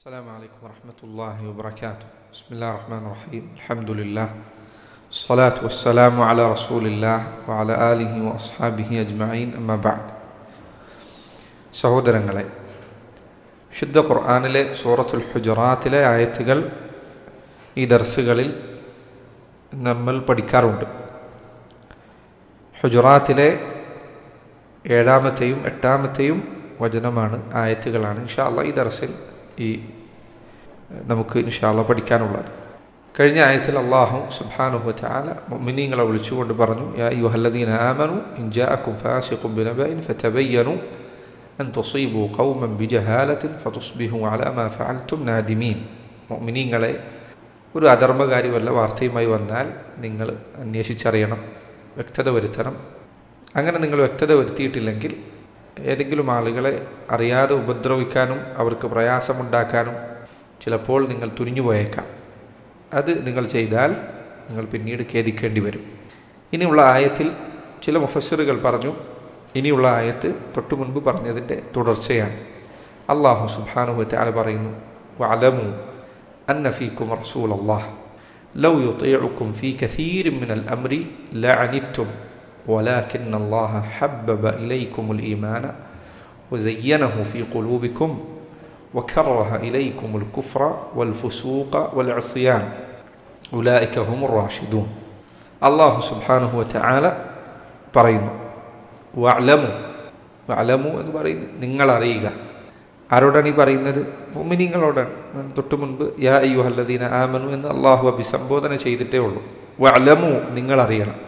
السلام عليكم ورحمة الله وبركاته بسم الله الرحمن الرحيم الحمد لله الصلاة والسلام على رسول الله وعلى آله وأصحابه أجمعين أما بعد സഹോദരങ്ങളെ വിശുദ്ധ ഖുർആാനിലെ സൂറത്തുൽ ഹുജറാത്തിലെ ആയത്തുകൾ ഈ ദർസുകളിൽ നമ്മൾ പഠിക്കാറുണ്ട് ഹുജറാത്തിലെ ഏഴാമത്തെയും എട്ടാമത്തെയും വചനമാണ് ആയത്തുകളാണ് ഇൻഷാല്ല ഈ ദർസിൽ ഈ നമുക്ക് ഇൻഷാല്ല പഠിക്കാനുള്ളത് കഴിഞ്ഞ ആയത്തിൽ അള്ളാഹു സുബ്ഹാനഹു തആല മുഅ്മിനീങ്ങളെ വിളിച്ചുകൊണ്ട് പറഞ്ഞു യാ അയ്യുഹല്ലദീന ആമനു ഇൻ ജാഅക്കും ഫാസിഖുൻ ബിനബഇൻ ഫതബയ്യനു അൻ തുസീബു ഖൗമൻ ബിജഹാലത്തിൻ ഫതുസ്ബിഹു അലാ മാ ഫഅൽതും നാദിമീൻ മുഅ്മിനീങ്ങളെ ഒരു അധർമ്മകാരി വല്ല വാർത്തയുമായി വന്നാൽ നിങ്ങൾ അന്വേഷിച്ചറിയണം വ്യക്തത വരുത്തണം അങ്ങനെ നിങ്ങൾ വ്യക്തത വരുത്തിയിട്ടില്ലെങ്കിൽ ഏതെങ്കിലും ആളുകളെ അറിയാതെ ഉപദ്രവിക്കാനും അവർക്ക് പ്രയാസമുണ്ടാക്കാനും ചിലപ്പോൾ നിങ്ങൾ തുനിഞ്ഞു പോയേക്കാം അത് നിങ്ങൾ ചെയ്താൽ നിങ്ങൾ പിന്നീട് ഖേദിക്കേണ്ടി വരും ഇനിയുള്ള ആയത്തിൽ ചില മുഫസ്സിറുകൾ പറഞ്ഞു ഇനിയുള്ള ആയത്ത് തൊട്ടു മുൻപ് പറഞ്ഞതിൻ്റെ തുടർച്ചയാണ് അള്ളാഹു സുബാനുഹു താല പറയുന്നു വലമു അന്ന ഫീക്കും റസൂൽ അള്ളാഹ് ലൗ യുطيعكم في كثير من الأمر لعنتم ولكن الله حبب إليكم الإيمان وزينه في قلوبكم وكره إليكم الكفر والفسوق والعصيان أولئك هم الراشدون الله سبحانه وتعالى പറയുന്നു വഅലമു വഅലമു എന്ന് പറയുന്നു നിങ്ങൾ അറിയുക ആരോടാണ് ഈ പറയുന്നത് മുമിനിങ്ങളോടാണ് തൊട്ടു മുൻപ് യാ അയ്യുഹല്ലദീന ആമനു എന്ന് അള്ളാഹു അഭിസംബോധന ചെയ്തിട്ടേ ഉള്ളൂ വഅലമു നിങ്ങൾ അറിയണം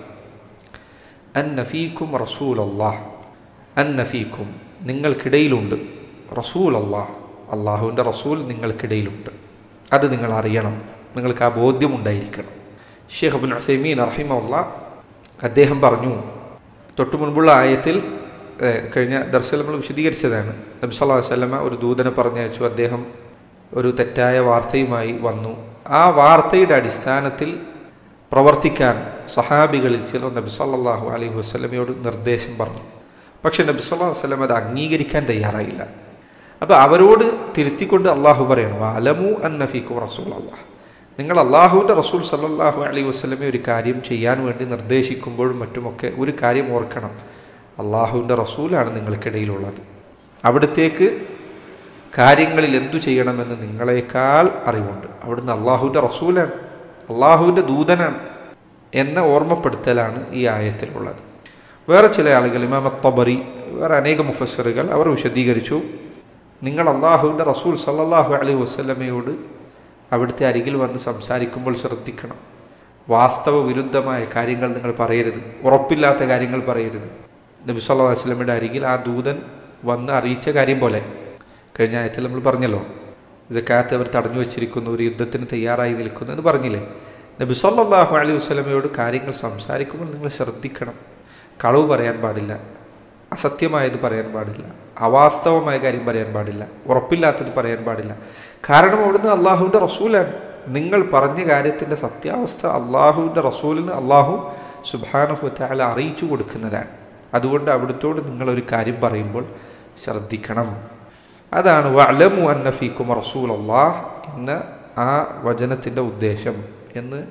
അന്നഫീക്കും റസൂൽ അള്ളാഹ് അന്നഫീക്കും നിങ്ങൾക്കിടയിലുണ്ട് റസൂൽ അള്ളാഹ് അള്ളാഹുവിൻ്റെ റസൂൽ നിങ്ങൾക്കിടയിലുണ്ട് അത് നിങ്ങൾ അറിയണം നിങ്ങൾക്ക് ആ ബോധ്യമുണ്ടായിരിക്കണം ഷെയ്ഖ് അബുൽ അസൈമീൻ റഹിമുള്ള അദ്ദേഹം പറഞ്ഞു തൊട്ടു മുൻപുള്ള ആയത്തിൽ കഴിഞ്ഞ ദർശനം നമ്മൾ വിശദീകരിച്ചതാണ് നബി സല്ലല്ലാഹു അലൈഹി വസല്ലമ ഒരു ദൂതനെ പറഞ്ഞയച്ചു അദ്ദേഹം ഒരു തെറ്റായ വാർത്തയുമായി വന്നു ആ വാർത്തയുടെ അടിസ്ഥാനത്തിൽ പ്രവർത്തിക്കാൻ സഹാബികളിൽ ചിലർ നബി സല്ലല്ലാഹു അലൈഹി വസല്ലമയോട് നിർദ്ദേശം പറഞ്ഞു പക്ഷെ നബി സല്ലല്ലാഹു അലൈഹി വസല്ലം അത് അംഗീകരിക്കാൻ തയ്യാറായില്ല അപ്പോൾ അവരോട് തിരുത്തിക്കൊണ്ട് അള്ളാഹു പറയണം അലമു അന്നഫീഖു റസൂൽ അള്ളാഹ് നിങ്ങൾ അള്ളാഹുവിൻ്റെ റസൂൽ സല്ലല്ലാഹു അലൈഹി വസ്ലമെ ഒരു കാര്യം ചെയ്യാൻ വേണ്ടി നിർദ്ദേശിക്കുമ്പോഴും മറ്റുമൊക്കെ ഒരു കാര്യം ഓർക്കണം അള്ളാഹുവിൻ്റെ റസൂലാണ് നിങ്ങൾക്കിടയിലുള്ളത് അവിടത്തേക്ക് കാര്യങ്ങളിൽ എന്തു ചെയ്യണമെന്ന് നിങ്ങളെക്കാൾ അറിവുണ്ട് അവിടുന്ന് അള്ളാഹുവിൻ്റെ റസൂലാണ് അള്ളാഹുവിൻ്റെ ദൂതനാണ് എന്ന ഓർമ്മപ്പെടുത്തലാണ് ഈ ആയത്തിലുള്ളത് വേറെ ചില ആളുകൾ ഇമാം തബറി വേറെ അനേക മുഫസറുകൾ അവർ വിശദീകരിച്ചു നിങ്ങൾ അള്ളാഹുവിൻ്റെ റസൂൽ സല്ലാഹു അലൈഹി വസ്ലമയോട് അവിടുത്തെ അരികിൽ വന്ന് സംസാരിക്കുമ്പോൾ ശ്രദ്ധിക്കണം വാസ്തവ വിരുദ്ധമായ കാര്യങ്ങൾ നിങ്ങൾ പറയരുത് ഉറപ്പില്ലാത്ത കാര്യങ്ങൾ പറയരുത് നബി സല്ലാ വസ്ലമയുടെ അരികിൽ ആ ദൂതൻ വന്ന് അറിയിച്ച കാര്യം പോലെ കഴിഞ്ഞ ആയത്തിൽ നമ്മൾ പറഞ്ഞല്ലോ ജക്കാത്ത് അവർ തടഞ്ഞു വെച്ചിരിക്കുന്നു ഒരു യുദ്ധത്തിന് തയ്യാറായി നിൽക്കുന്നു എന്ന് പറഞ്ഞില്ലേ നബി സല്ലാഹു അലൈഹി വസ്ലമയോട് കാര്യങ്ങൾ സംസാരിക്കുമ്പോൾ നിങ്ങൾ ശ്രദ്ധിക്കണം കളവ് പറയാൻ പാടില്ല അസത്യമായത് പറയാൻ പാടില്ല അവാസ്തവമായ കാര്യം പറയാൻ പാടില്ല ഉറപ്പില്ലാത്തത് പറയാൻ പാടില്ല കാരണം അവിടുന്ന് അള്ളാഹുവിൻ്റെ റസൂലാണ് നിങ്ങൾ പറഞ്ഞ കാര്യത്തിൻ്റെ സത്യാവസ്ഥ അള്ളാഹുവിൻ്റെ റസൂലിന് അള്ളാഹു സുബാനുഹു താല അറിയിച്ചു കൊടുക്കുന്നതാണ് അതുകൊണ്ട് അവിടുത്തോട് നിങ്ങളൊരു കാര്യം പറയുമ്പോൾ ശ്രദ്ധിക്കണം അതാണ് വലമു അന്നഫീക്കും റസൂൽ അള്ളാഹ് എന്ന ആ വചനത്തിൻ്റെ ഉദ്ദേശം എന്ന്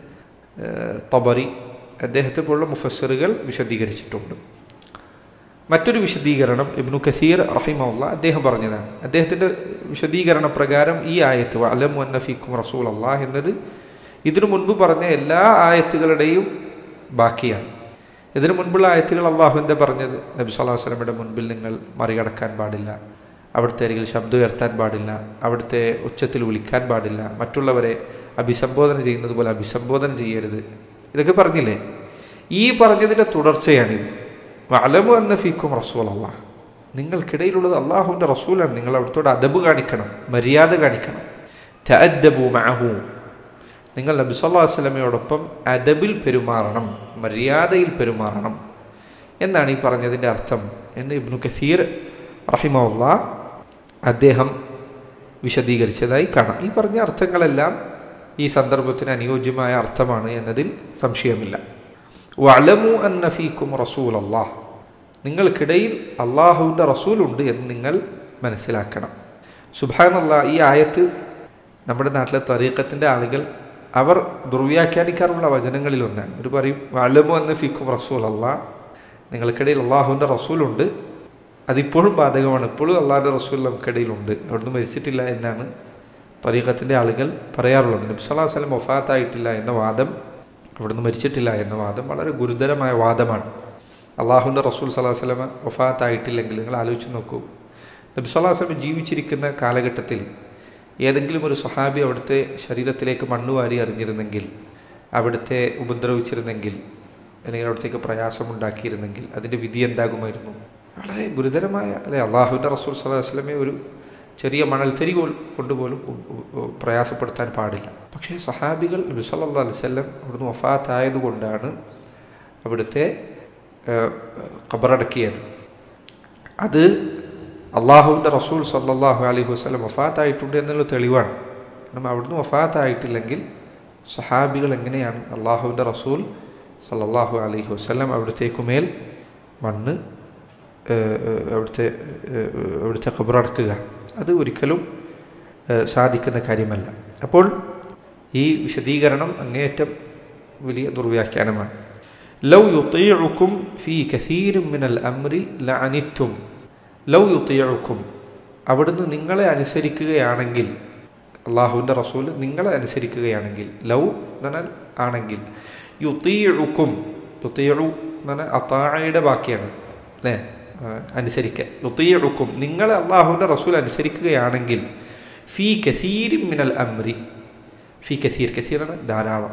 തബറി അദ്ദേഹത്തെ പോലുള്ള മുഫസറുകൾ വിശദീകരിച്ചിട്ടുണ്ട് മറ്റൊരു വിശദീകരണം ഇബ്നു കസീർ റഹിമുള്ള അദ്ദേഹം പറഞ്ഞതാണ് അദ്ദേഹത്തിൻ്റെ വിശദീകരണ പ്രകാരം ഈ ആയത്ത് അലമു അന്നഫീക്കും റസൂൽ അള്ളാഹ് എന്നത് ഇതിനു മുൻപ് പറഞ്ഞ എല്ലാ ആയത്തുകളുടെയും ബാക്കിയാണ് ഇതിനു മുൻപുള്ള ആയത്തുകൾ അള്ളാഹുവിൻ്റെ പറഞ്ഞത് നബി സല്ലാഹു വസ്ലമിയുടെ മുൻപിൽ നിങ്ങൾ മറികടക്കാൻ പാടില്ല അവിടുത്തെ അരികിൽ ശബ്ദം ഉയർത്താൻ പാടില്ല അവിടുത്തെ ഉച്ചത്തിൽ വിളിക്കാൻ പാടില്ല മറ്റുള്ളവരെ അഭിസംബോധന ചെയ്യുന്നത് പോലെ അഭിസംബോധന ചെയ്യരുത് ഇതൊക്കെ പറഞ്ഞില്ലേ ഈ പറഞ്ഞതിൻ്റെ തുടർച്ചയാണിത് വലമു എന്ന ഫീക്കും റസൂൽ അള്ളാഹ് നിങ്ങൾക്കിടയിലുള്ളത് അള്ളാഹുവിൻ്റെ റസൂലാണ് നിങ്ങൾ അവിടുത്തോട് അദബ് കാണിക്കണം മര്യാദ കാണിക്കണം തഅദ്ദബു മഅഹു നിങ്ങൾ നബി സല്ലാ വസ്ലമയോടൊപ്പം അദബിൽ പെരുമാറണം മര്യാദയിൽ പെരുമാറണം എന്നാണ് ഈ പറഞ്ഞതിൻ്റെ അർത്ഥം എന്ന് ഇബ്നു കസീർ റഹിമുള്ള അദ്ദേഹം വിശദീകരിച്ചതായി കാണാം ഈ പറഞ്ഞ അർത്ഥങ്ങളെല്ലാം ഈ സന്ദർഭത്തിന് അനുയോജ്യമായ അർത്ഥമാണ് എന്നതിൽ സംശയമില്ല വലമു അന്നഫീക്കും റസൂൽ അള്ളാഹ് നിങ്ങൾക്കിടയിൽ അള്ളാഹുവിൻ്റെ റസൂലുണ്ട് എന്ന് നിങ്ങൾ മനസ്സിലാക്കണം സുബാനല്ല ഈ ആയത്ത് നമ്മുടെ നാട്ടിലെ തരീക്കത്തിൻ്റെ ആളുകൾ അവർ ദുർവ്യാഖ്യാനിക്കാറുള്ള വചനങ്ങളിൽ ഒന്നാണ് ഒരു പറയും വലമു എന്ന് ഫിക്കും റസൂൽ അല്ല നിങ്ങൾക്കിടയിൽ അള്ളാഹുവിൻ്റെ റസൂലുണ്ട് അതിപ്പോഴും ബാധകമാണ് ഇപ്പോഴും അള്ളാഹിൻ്റെ റസൂൽ നമുക്കിടയിലുണ്ട് അവിടുന്ന് മരിച്ചിട്ടില്ല എന്നാണ് തരീഖത്തിൻ്റെ ആളുകൾ പറയാറുള്ളത് നബി സല്ലല്ലാഹു അലൈഹി വസല്ലം വഫാത്തായിട്ടില്ല എന്ന വാദം അവിടുന്ന് മരിച്ചിട്ടില്ല എന്ന വാദം വളരെ ഗുരുതരമായ വാദമാണ് അള്ളാഹുവിൻ്റെ റസൂൽ സല്ലല്ലാഹു അലൈഹി വസല്ലം വഫാത്തായിട്ടില്ലെങ്കിൽ നിങ്ങൾ ആലോചിച്ച് നോക്കൂ നബി സല്ലല്ലാഹു അലൈഹി വസല്ലം ജീവിച്ചിരിക്കുന്ന കാലഘട്ടത്തിൽ ഏതെങ്കിലും ഒരു സ്വഹാബി അവിടുത്തെ ശരീരത്തിലേക്ക് മണ്ണ് വാരി അറിഞ്ഞിരുന്നെങ്കിൽ അവിടുത്തെ ഉപദ്രവിച്ചിരുന്നെങ്കിൽ അല്ലെങ്കിൽ അവിടത്തേക്ക് പ്രയാസമുണ്ടാക്കിയിരുന്നെങ്കിൽ അതിൻ്റെ വിധി എന്താകുമായിരുന്നു വളരെ ഗുരുതരമായ അല്ലെ അള്ളാഹുവിൻ്റെ റസൂൽ സല്ലല്ലാഹു അലൈഹി വസല്ലമയെ ഒരു ചെറിയ മണൽത്തരി കൊണ്ടുപോലും പ്രയാസപ്പെടുത്താൻ പാടില്ല പക്ഷേ സഹാബികൾ നബി സല്ലല്ലാഹു അലൈഹി വസല്ലം അവിടുന്ന് വഫാത്തായതുകൊണ്ടാണ് അവിടുത്തെ ഖബറടക്കിയത് അത് അള്ളാഹുവിൻ്റെ റസൂൽ സല്ലാഹു അലൈഹി വസ്ലം വഫാത്തായിട്ടുണ്ട് എന്നുള്ള തെളിവാണ് കാരണം അവിടുന്ന് വഫാത്തായിട്ടില്ലെങ്കിൽ സഹാബികൾ എങ്ങനെയാണ് അള്ളാഹുവിൻ്റെ റസൂൽ സല്ലാഹു അലൈഹി വസ്ലം അവിടുത്തേക്കുമേൽ മണ്ണ് അവിടുത്തെ അവിടുത്തെ ഖബറടക്കുക അത് ഒരിക്കലും സാധിക്കുന്ന കാര്യമല്ല അപ്പോൾ ഈ വിശദീകരണം അങ്ങേയറ്റം വലിയ ദുർവ്യാഖ്യാനമാണ് ലൗ യുത്തീഉക്കും ഫീ കസീരും മിനൽ അംരി ലഅനിറ്റും ലൗ യുത്തീഉക്കും അവിടുന്ന് നിങ്ങളെ അനുസരിക്കുകയാണെങ്കിൽ അള്ളാഹുവിൻ്റെ റസൂൽ നിങ്ങളെ അനുസരിക്കുകയാണെങ്കിൽ ലൗ എന്നാൽ ആണെങ്കിൽ യുത്തീഉക്കും യുത്തീഉ എന്ന് പറഞ്ഞാൽ അത്താഴയുടെ ബാക്കിയാണ് അല്ലേ അനുസരിക്കുക യുത്തീഉക്കും നിങ്ങളെ അള്ളാഹുവിൻ്റെ റസൂൽ അനുസരിക്കുകയാണെങ്കിൽ ഫീ കസീരും മിനൽ അംരി ഫി കസീർ കസീർ എന്ന ധാരാളം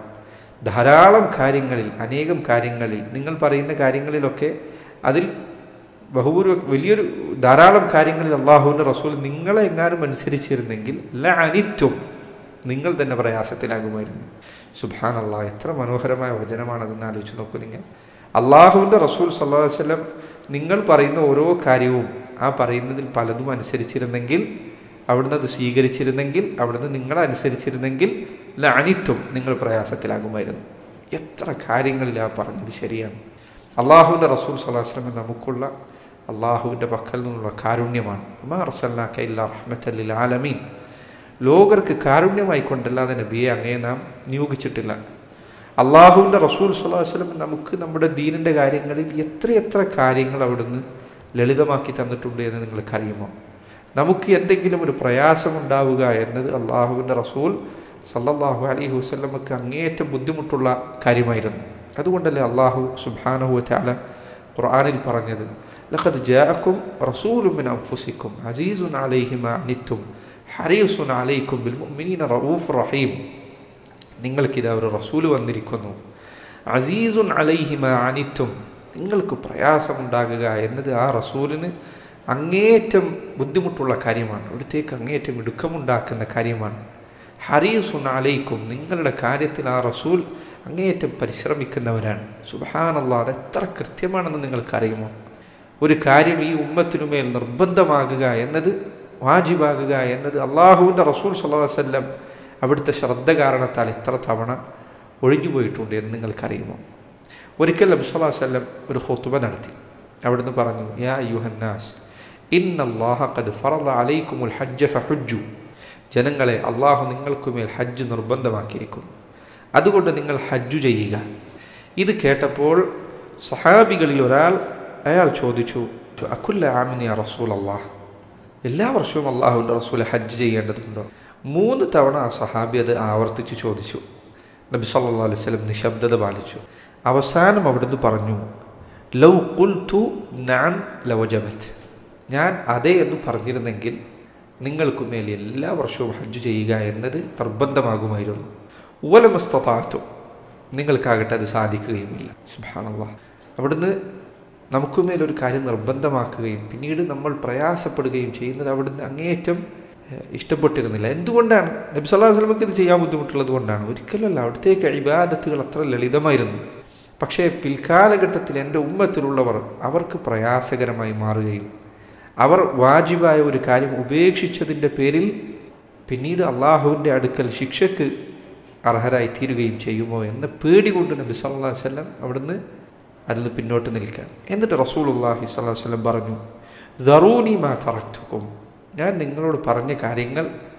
ധാരാളം കാര്യങ്ങളിൽ അനേകം കാര്യങ്ങളിൽ നിങ്ങൾ പറയുന്ന കാര്യങ്ങളിലൊക്കെ അതിൽ ബഹുഭൂരി വലിയൊരു ധാരാളം കാര്യങ്ങളിൽ അള്ളാഹുവിൻ്റെ റസൂൽ നിങ്ങളെ എങ്ങാനും അനുസരിച്ചിരുന്നെങ്കിൽ ല അനിറ്റും നിങ്ങൾ തന്നെ പ്രയാസത്തിലാകുമായിരുന്നു സുബാൻ അള്ളാഹ് എത്ര മനോഹരമായ വചനമാണതെന്ന് ആലോചിച്ച് നോക്കൂ നിങ്ങൾ അള്ളാഹുവിൻ്റെ റസൂൽ സല്ലാ വല്ലം നിങ്ങൾ പറയുന്ന ഓരോ കാര്യവും ആ പറയുന്നതിൽ പലതും അനുസരിച്ചിരുന്നെങ്കിൽ അവിടുന്ന് അത് സ്വീകരിച്ചിരുന്നെങ്കിൽ അവിടുന്ന് നിങ്ങളെ അനുസരിച്ചിരുന്നെങ്കിൽ ലാനിത്വം നിങ്ങൾ പ്രയാസത്തിലാകുമായിരുന്നു എത്ര കാര്യങ്ങളിലാ പറഞ്ഞത് ശരിയാണ് അള്ളാഹുവിൻ്റെ റസൂൽ സലാഹ്സ്ലമെ നമുക്കുള്ള അള്ളാഹുവിൻ്റെ പക്കൽ നിന്നുള്ള കാരുണ്യമാണ് റഹ്മത്തല്ലിൽ ആലമീൻ ലോകർക്ക് കാരുണ്യമായി കൊണ്ടല്ലാതെ നബിയെ അങ്ങേ നാം നിയോഗിച്ചിട്ടില്ല അള്ളാഹുവിൻ്റെ റസൂൽ സല്ലാഹു വസ്ലം നമുക്ക് നമ്മുടെ ദീനിൻ്റെ കാര്യങ്ങളിൽ എത്രയെത്ര കാര്യങ്ങൾ അവിടുന്ന് ലളിതമാക്കി തന്നിട്ടുണ്ട് എന്ന് നിങ്ങൾക്കറിയുമോ നമുക്ക് എന്തെങ്കിലും ഒരു പ്രയാസമുണ്ടാവുക എന്നത് അള്ളാഹുവിൻ്റെ റസൂൽ സല്ലല്ലാഹു അലൈഹി വസ്ലമക്ക് അങ്ങേയറ്റം ബുദ്ധിമുട്ടുള്ള കാര്യമായിരുന്നു അതുകൊണ്ടല്ലേ അള്ളാഹു സുബാനഹു താല ഖുർആാനിൽ പറഞ്ഞത് ലഖദ് ജാഅക്കും റസൂലും മിൻ അൻഫുസിക്കും അസീസുൻ അലൈഹി മാ അനിത്തും ഹരീസുൻ അലൈക്കും ബിൽ മുഅ്മിനീന റഊഫ് റഹീം നിങ്ങൾക്കിതാ ഒരു റസൂൽ വന്നിരിക്കുന്നു അസീസുൻ അലൈഹി മാ അനിത്തും നിങ്ങൾക്ക് പ്രയാസമുണ്ടാകുക എന്നത് ആ റസൂലിന് അങ്ങേയറ്റം ബുദ്ധിമുട്ടുള്ള കാര്യമാണ് ഇവിടത്തേക്ക് അങ്ങേയറ്റം ഇടുക്കമുണ്ടാക്കുന്ന കാര്യമാണ് ഹരീസുൻ അലൈക്കും നിങ്ങളുടെ കാര്യത്തിൽ ആ റസൂൽ അങ്ങേയറ്റം പരിശ്രമിക്കുന്നവരാണ് സുബഹാനല്ല അത് എത്ര കൃത്യമാണെന്ന് നിങ്ങൾക്കറിയുമോ ഒരു കാര്യം ഈ ഉമ്മത്തിനുമേൽ നിർബന്ധമാകുക എന്നത് വാജിബാകുക എന്നത് അള്ളാഹുവിൻ്റെ റസൂൽ സല്ലാ വല്ലം അവിടുത്തെ ശ്രദ്ധ കാരണത്താൽ എത്ര തവണ ഒഴിഞ്ഞുപോയിട്ടുണ്ട് എന്ന് നിങ്ങൾക്കറിയുമോ ഒരിക്കൽ നബി സല്ലാ വല്ലം ഒരു ഹൊത്തുബ നടത്തി അവിടുന്ന് പറഞ്ഞു യാ യുഹന്നാസ് ഇന്നല്ലാഹ ഖദ് ഫറദ അലൈക്കുമുൽ ഹജ്ജ ഫഹുജ്ജു ജനങ്ങളെ അള്ളാഹു നിങ്ങൾക്കുമേൽ ഹജ്ജ് നിർബന്ധമാക്കിയിരിക്കുന്നു അതുകൊണ്ട് നിങ്ങൾ ഹജ്ജു ചെയ്യുക ഇത് കേട്ടപ്പോൾ സഹാബികളിൽ ഒരാൾ അയാൾ ചോദിച്ചു അക്കുല്ല ആമിനി റസൂൽ അള്ളാഹ് എല്ലാ വർഷവും അള്ളാഹുവിൻ്റെ റസൂൽ ഹജ്ജ് ചെയ്യേണ്ടതുണ്ടോ മൂന്ന് തവണ ആ സഹാബി അത് ആവർത്തിച്ച് ചോദിച്ചു നബി സല്ലാ അലൈഹി സ്വലം നിശബ്ദത പാലിച്ചു അവസാനം അവിടുന്ന് പറഞ്ഞു ലൗ കുൽത്തു ഞാൻ ലവജമത്ത് ഞാൻ അതെ എന്ന് പറഞ്ഞിരുന്നെങ്കിൽ നിങ്ങൾക്കുമേൽ എല്ലാ വർഷവും ഹജ്ജ് ചെയ്യുക എന്നത് നിർബന്ധമാകുമായിരുന്നു ഊലമസ്തപാത്തു നിങ്ങൾക്കാകട്ടെ അത് സാധിക്കുകയുമില്ല സുബാനല്ല അവിടുന്ന് നമുക്കുമേൽ ഒരു കാര്യം നിർബന്ധമാക്കുകയും പിന്നീട് നമ്മൾ പ്രയാസപ്പെടുകയും ചെയ്യുന്നത് അവിടുന്ന് അങ്ങേയറ്റം ഇഷ്ടപ്പെട്ടിരുന്നില്ല എന്തുകൊണ്ടാണ് നബി സല്ലാ വസ്ലമക്ക് ഇത് ചെയ്യാൻ ബുദ്ധിമുട്ടുള്ളത് കൊണ്ടാണ് ഒരിക്കലല്ല അവിടുത്തേക്ക് ഇബാദത്തുകൾ അത്ര ലളിതമായിരുന്നു പക്ഷേ പിൽക്കാലഘട്ടത്തിൽ എൻ്റെ ഉമ്മത്തിലുള്ളവർ അവർക്ക് പ്രയാസകരമായി മാറുകയും അവർ വാജിബായ ഒരു കാര്യം ഉപേക്ഷിച്ചതിൻ്റെ പേരിൽ പിന്നീട് അള്ളാഹുവിൻ്റെ അടുക്കൽ ശിക്ഷക്ക് അർഹരായി തീരുകയും ചെയ്യുമോ എന്ന പേടി കൊണ്ട് നബി സല്ലാ വല്ലം അവിടുന്ന് അതിൽ നിന്ന് പിന്നോട്ട് നിൽക്കാൻ എന്നിട്ട് റസൂൽ അള്ളാഹി സ്വല്ലാ വല്ലം പറഞ്ഞു ദറൂനി മാ തറക്തുക്കും ഞാൻ നിങ്ങളോട് പറഞ്ഞ കാര്യങ്ങൾ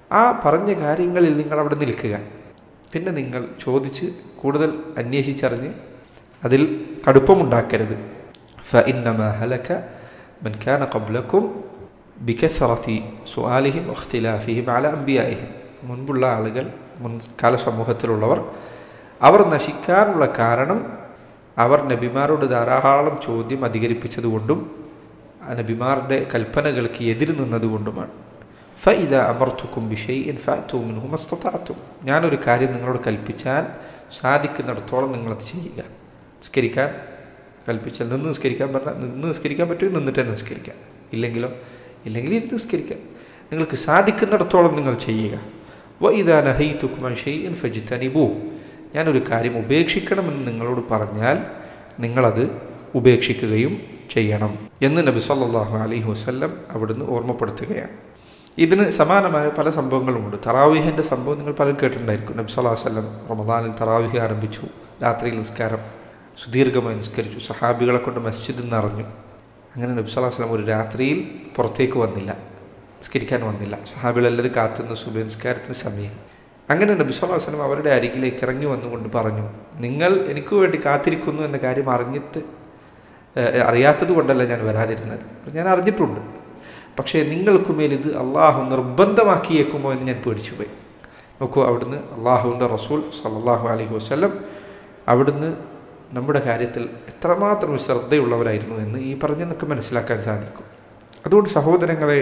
ആ പറഞ്ഞ കാര്യങ്ങളിൽ നിങ്ങൾ അവിടെ നിൽക്കുക പിന്നെ നിങ്ങൾ ചോദിച്ച് കൂടുതൽ അന്വേഷിച്ചറിഞ്ഞ് അതിൽ കടുപ്പമുണ്ടാക്കരുത് فإنما هلك من كان قبلكم بكثرة سؤالهم واختلافهم على أنبيائهم മുൻപുള്ള ആളുകൾ മുൻകാല സമൂഹത്തിലുള്ളവർ അവർ നശിക്കാനുള്ള കാരണം അവർ നബിമാരോട് ധാരാളം ചോദ്യം അധികരിപ്പിച്ചതുകൊണ്ടും ആ നബിമാരുടെ കൽപ്പനകൾക്ക് എതിര് നിന്നതുകൊണ്ടുമാണ് ഫൈദ അമർത്തുക്കും ബിഷൈൻ ഫാത്തുമിനും മസ്തത്താത്തും ഞാനൊരു കാര്യം നിങ്ങളോട് കൽപ്പിച്ചാൽ സാധിക്കുന്നിടത്തോളം നിങ്ങളത് ചെയ്യുക നിസ്കരിക്കാൻ കൽപ്പിച്ചാൽ നിന്ന് നിസ്കരിക്കാൻ പറഞ്ഞാൽ നിന്ന് നിസ്കരിക്കാൻ പറ്റും നിന്നിട്ട് തന്നെ നിസ്കരിക്കാം ഇല്ലെങ്കിലോ ഇല്ലെങ്കിൽ ഇരുന്ന് നിസ്കരിക്കാം നിങ്ങൾക്ക് സാധിക്കുന്നിടത്തോളം നിങ്ങൾ ചെയ്യുക വ ഇതാ നഹൈത്തുക്കുമൻ ഷെയ്ൻ ഫജിത്തനിബു ഞാനൊരു കാര്യം ഉപേക്ഷിക്കണമെന്ന് നിങ്ങളോട് പറഞ്ഞാൽ നിങ്ങളത് ഉപേക്ഷിക്കുകയും ചെയ്യണം എന്ന് നബി സല്ലല്ലാഹു അലൈഹി വസല്ലം അവിടുന്ന് ഓർമ്മപ്പെടുത്തുകയാണ് ഇതിന് സമാനമായ പല സംഭവങ്ങളുമുണ്ട് തറാവിഹിൻ്റെ സംഭവം നിങ്ങൾ പലരും കേട്ടിട്ടുണ്ടായിരിക്കും നബി സല്ലല്ലാഹു അലൈഹി വസല്ലം റമദാനിൽ തറാവിഹി ആരംഭിച്ചു രാത്രിയിൽ നിസ്കാരം സുദീർഘമായി നിസ്കരിച്ചു സഹാബികളെ കൊണ്ട് മസ്ജിദ് നിറഞ്ഞു അങ്ങനെ നബി സല്ലല്ലാഹു അലൈഹി വസല്ലം ഒരു രാത്രിയിൽ പുറത്തേക്ക് വന്നില്ല നിസ്കരിക്കാൻ വന്നില്ല സഹാബികളെല്ലാവരും കാത്തുനിന്ന് സുബൈ നിസ്കാരത്തിന് സമയം അങ്ങനെ നബി സല്ലല്ലാഹു അലൈഹി വസല്ലം അവരുടെ അരികിലേക്ക് ഇറങ്ങി വന്നുകൊണ്ട് പറഞ്ഞു നിങ്ങൾ എനിക്ക് വേണ്ടി കാത്തിരിക്കുന്നു എന്ന കാര്യം അറിഞ്ഞിട്ട് ഏഹ്, അറിയാത്തത് കൊണ്ടല്ല ഞാൻ വരാതിരുന്നത് ഞാൻ അറിഞ്ഞിട്ടുണ്ട് പക്ഷേ നിങ്ങൾക്കുമേൽ ഇത് അള്ളാഹു നിർബന്ധമാക്കിയേക്കുമോ എന്ന് ഞാൻ പേടിച്ചുപോയി നോക്കൂ അവിടുന്ന് അള്ളാഹുവിൻ്റെ റസൂൽ സല്ലല്ലാഹു അലൈഹി വസല്ലം അവിടുന്ന് നമ്മുടെ കാര്യത്തിൽ എത്രമാത്രം ശ്രദ്ധയുള്ളവരായിരുന്നു എന്ന് ഈ പറഞ്ഞെന്നൊക്കെ മനസ്സിലാക്കാൻ സാധിക്കും അതുകൊണ്ട് സഹോദരങ്ങളെ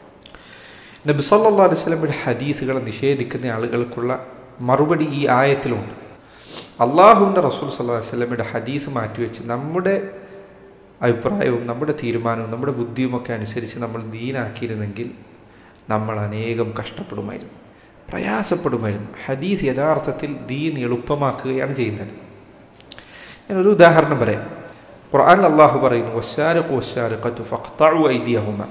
നബി സല്ലല്ലാഹു അലൈഹി വസല്ലമയുടെ ഹദീസുകളെ നിഷേധിക്കുന്ന ആളുകൾക്കുള്ള മറുപടി ഈ ആയത്തിലുണ്ട് അള്ളാഹുവിൻ്റെ റസൂൽ സല്ലല്ലാഹു അലൈഹി വസല്ലമയുടെ ഹദീസ് മാറ്റിവെച്ച് നമ്മുടെ അഭിപ്രായവും നമ്മുടെ തീരുമാനവും നമ്മുടെ ബുദ്ധിയുമൊക്കെ അനുസരിച്ച് നമ്മൾ ദീനാക്കിയിരുന്നെങ്കിൽ നമ്മൾ അനേകം കഷ്ടപ്പെടുമായിരുന്നു പ്രയാസപ്പെടുമായിരുന്നു ഹദീസ് യഥാർത്ഥത്തിൽ ദീൻ എളുപ്പമാക്കുകയാണ് ചെയ്യുന്നത് ഞാനൊരു ഉദാഹരണം പറയാം ഖുർആൻ അള്ളാഹു പറയുന്നു വശാരഖു വശാരഖത്തു ഫഖ്തഉ ഐദിയഹുമ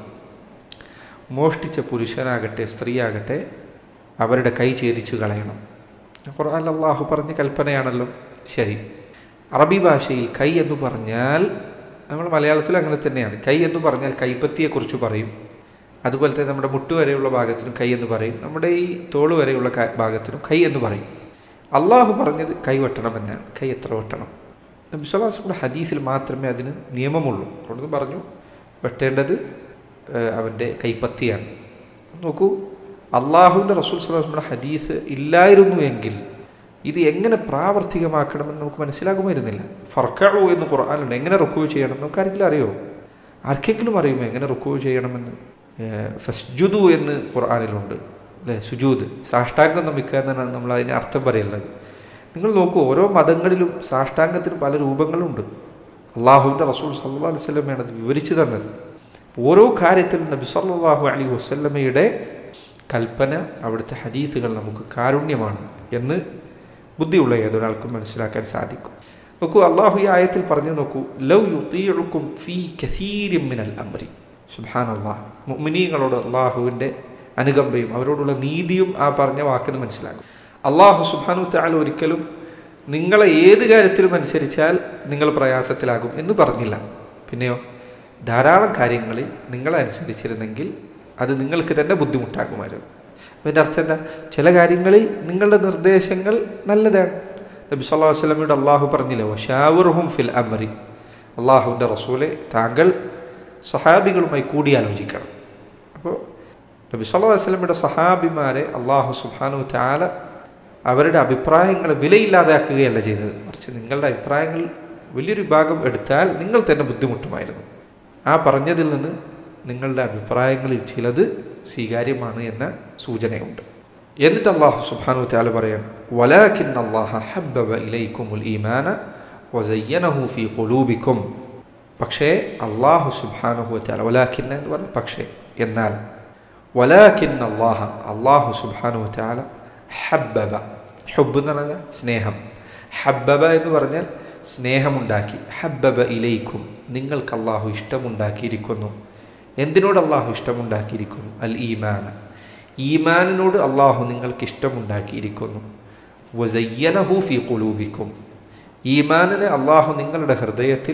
മോഷ്ടിച്ച പുരുഷനാകട്ടെ സ്ത്രീയാകട്ടെ അവരുടെ കൈ ഛേദിച്ചു കളയണം ഖുർആൻ അള്ളാഹു പറഞ്ഞ കൽപ്പനയാണല്ലോ ശരി അറബി ഭാഷയിൽ കൈ എന്ന് പറഞ്ഞാൽ നമ്മൾ മലയാളത്തിൽ അങ്ങനെ തന്നെയാണ് കൈ എന്ന് പറഞ്ഞാൽ കൈപ്പത്തിയെക്കുറിച്ച് പറയും അതുപോലെ തന്നെ നമ്മുടെ മുട്ട് വരെയുള്ള ഭാഗത്തിനും കൈ എന്ന് പറയും നമ്മുടെ ഈ തോള് വരെയുള്ള ക- ഭാഗത്തിനും കൈ എന്ന് പറയും അള്ളാഹു പറഞ്ഞത് കൈ വെട്ടണമെന്നാണ് കൈ എത്ര വെട്ടണം നബിസ്വലാസിയുടെ ഹദീസിൽ മാത്രമേ അതിന് നിയമമുള്ളൂ അവിടുന്ന് പറഞ്ഞു വെട്ടേണ്ടത് ഏഹ്, അവൻ്റെ കൈപ്പത്തിയാണ് നോക്കൂ അള്ളാഹുവിൻ്റെ റസൂൽ സ്വലാസ്മയുടെ ഹദീസ് ഇല്ലായിരുന്നു എങ്കിൽ ഇത് എങ്ങനെ പ്രാവർത്തികമാക്കണമെന്ന് നമുക്ക് മനസ്സിലാകുമായിരുന്നില്ല ഫർക്കഴു എന്ന് ഖുർആാനുണ്ട് എങ്ങനെ റുക്കൂ ചെയ്യണം നമുക്ക് ആരെങ്കിലും അറിയോ ആർക്കെങ്കിലും അറിയുമോ എങ്ങനെ റുക്കൂ ചെയ്യണമെന്ന് ഏഹ്, ഫസ്ജുദു എന്ന് ഖുർആാനിലുണ്ട് അല്ലേ സുജൂദ് സാഷ്ടാംഗം നമിക്കുക എന്നാണ് നമ്മൾ അതിന് അർത്ഥം പറയുന്നത് നിങ്ങൾ നോക്കൂ ഓരോ മതങ്ങളിലും സാഷ്ടാംഗത്തിന് പല രൂപങ്ങളുണ്ട് അള്ളാഹുവിൻ്റെ റസൂൽ സല്ലാ അലൈഹി സ്വലമയാണ് അത് വിവരിച്ചു തന്നത് ഓരോ കാര്യത്തിലും നബി സല്ലല്ലാഹു അലൈഹി വസല്ലമയുടെ കൽപ്പന അവിടുത്തെ ഹദീസുകൾ നമുക്ക് കാരുണ്യമാണ് എന്ന് ബുദ്ധിയുള്ള ഏതൊരാൾക്കും മനസ്സിലാക്കാൻ സാധിക്കും നോക്കൂ അള്ളാഹു ഈ ആയത്തിൽ പറഞ്ഞു നോക്കൂ ലൗ യുത്തീഉക്കും ഫീ കസീരിൻ മിനൽ അംരി സുബ്ഹാൻ അള്ളാഹ് മുഅ്മിനീങ്ങളോട് അള്ളാഹുവിൻ്റെ അനുകമ്പയും അവരോടുള്ള നീതിയും ആ പറഞ്ഞ വാക്കിന് മനസ്സിലാക്കും അള്ളാഹു സുബ്ഹാനു തആല ഒരിക്കലും നിങ്ങളെ ഏത് കാര്യത്തിലും അനുസരിച്ചാൽ നിങ്ങൾ പ്രയാസത്തിലാകും എന്ന് പറഞ്ഞില്ല പിന്നെയോ ധാരാളം കാര്യങ്ങളിൽ നിങ്ങളെ അനുസരിച്ചിരുന്നെങ്കിൽ അത് നിങ്ങൾക്ക് തന്നെ ബുദ്ധിമുട്ടാകുമായിരുന്നു അതിൻ്റെ അർത്ഥം എന്താ ചില കാര്യങ്ങളിൽ നിങ്ങളുടെ നിർദ്ദേശങ്ങൾ നല്ലതാണ് നബി സല്ലല്ലാഹു അലൈഹി വസല്ലമയുടെ അള്ളാഹു പറഞ്ഞില്ലേ വശാവുറുഹും ഫിൽ അമരി അള്ളാഹുവിൻ്റെ റസൂലെ താങ്കൾ സഹാബികളുമായി കൂടിയാലോചിക്കണം അപ്പോൾ നബി സല്ലല്ലാഹു അലൈഹി വസല്ലമയുടെ സഹാബിമാരെ അള്ളാഹു സുബ്ഹാനഹു തആല അവരുടെ അഭിപ്രായങ്ങളെ വിലയില്ലാതാക്കുകയല്ല ചെയ്തത് മറിച്ച് നിങ്ങളുടെ അഭിപ്രായങ്ങൾ വലിയൊരു ഭാഗം എടുത്താൽ നിങ്ങൾ തന്നെ ബുദ്ധിമുട്ടുമായിരുന്നു ആ പറഞ്ഞതിൽ നിന്ന് നിങ്ങളുടെ അഭിപ്രായങ്ങളിൽ ചിലത് സ്വീകാര്യമാണ് എന്ന സൂചനയുണ്ട് എന്നിട്ട് അള്ളാഹു സുബ്ഹാനഹു തആല പറയാൻ വലാകിൻ അല്ലാഹ ഹബ്ബബ ഇലൈക്കുമുൽ ഈമാന വസയ്യനഹു ഫീ ഖുലൂബിക്കും പക്ഷേ അള്ളാഹു സുബ്ഹാനഹു തആല വലാകിൻ എന്ന് പറഞ്ഞ പക്ഷേ എന്നാൽ വലാകിൻ അല്ലാഹ അള്ളാഹു സുബ്ഹാനഹു തആല ഹബ്ബബ ഹുബ് എന്ന് പറഞ്ഞാൽ സ്നേഹം ഹബ്ബബ എന്ന് പറഞ്ഞാൽ സ്നേഹമുണ്ടാക്കി ഹബ്ബബ ഇലൈക്കും നിങ്ങൾക്ക് അള്ളാഹു ഇഷ്ടമുണ്ടാക്കിയിരിക്കുന്നു എന്തിനോട് അള്ളാഹു ഇഷ്ടമുണ്ടാക്കിയിരിക്കുന്നു അൽ ഈമാന ഈമാനിനോട് അള്ളാഹു നിങ്ങൾക്ക് ഇഷ്ടമുണ്ടാക്കിയിരിക്കുന്നു വസയ്യനഹു ഫി ഖുലൂബിക്കും ഈമാനിനെ അള്ളാഹു നിങ്ങളുടെ ഹൃദയത്തിൽ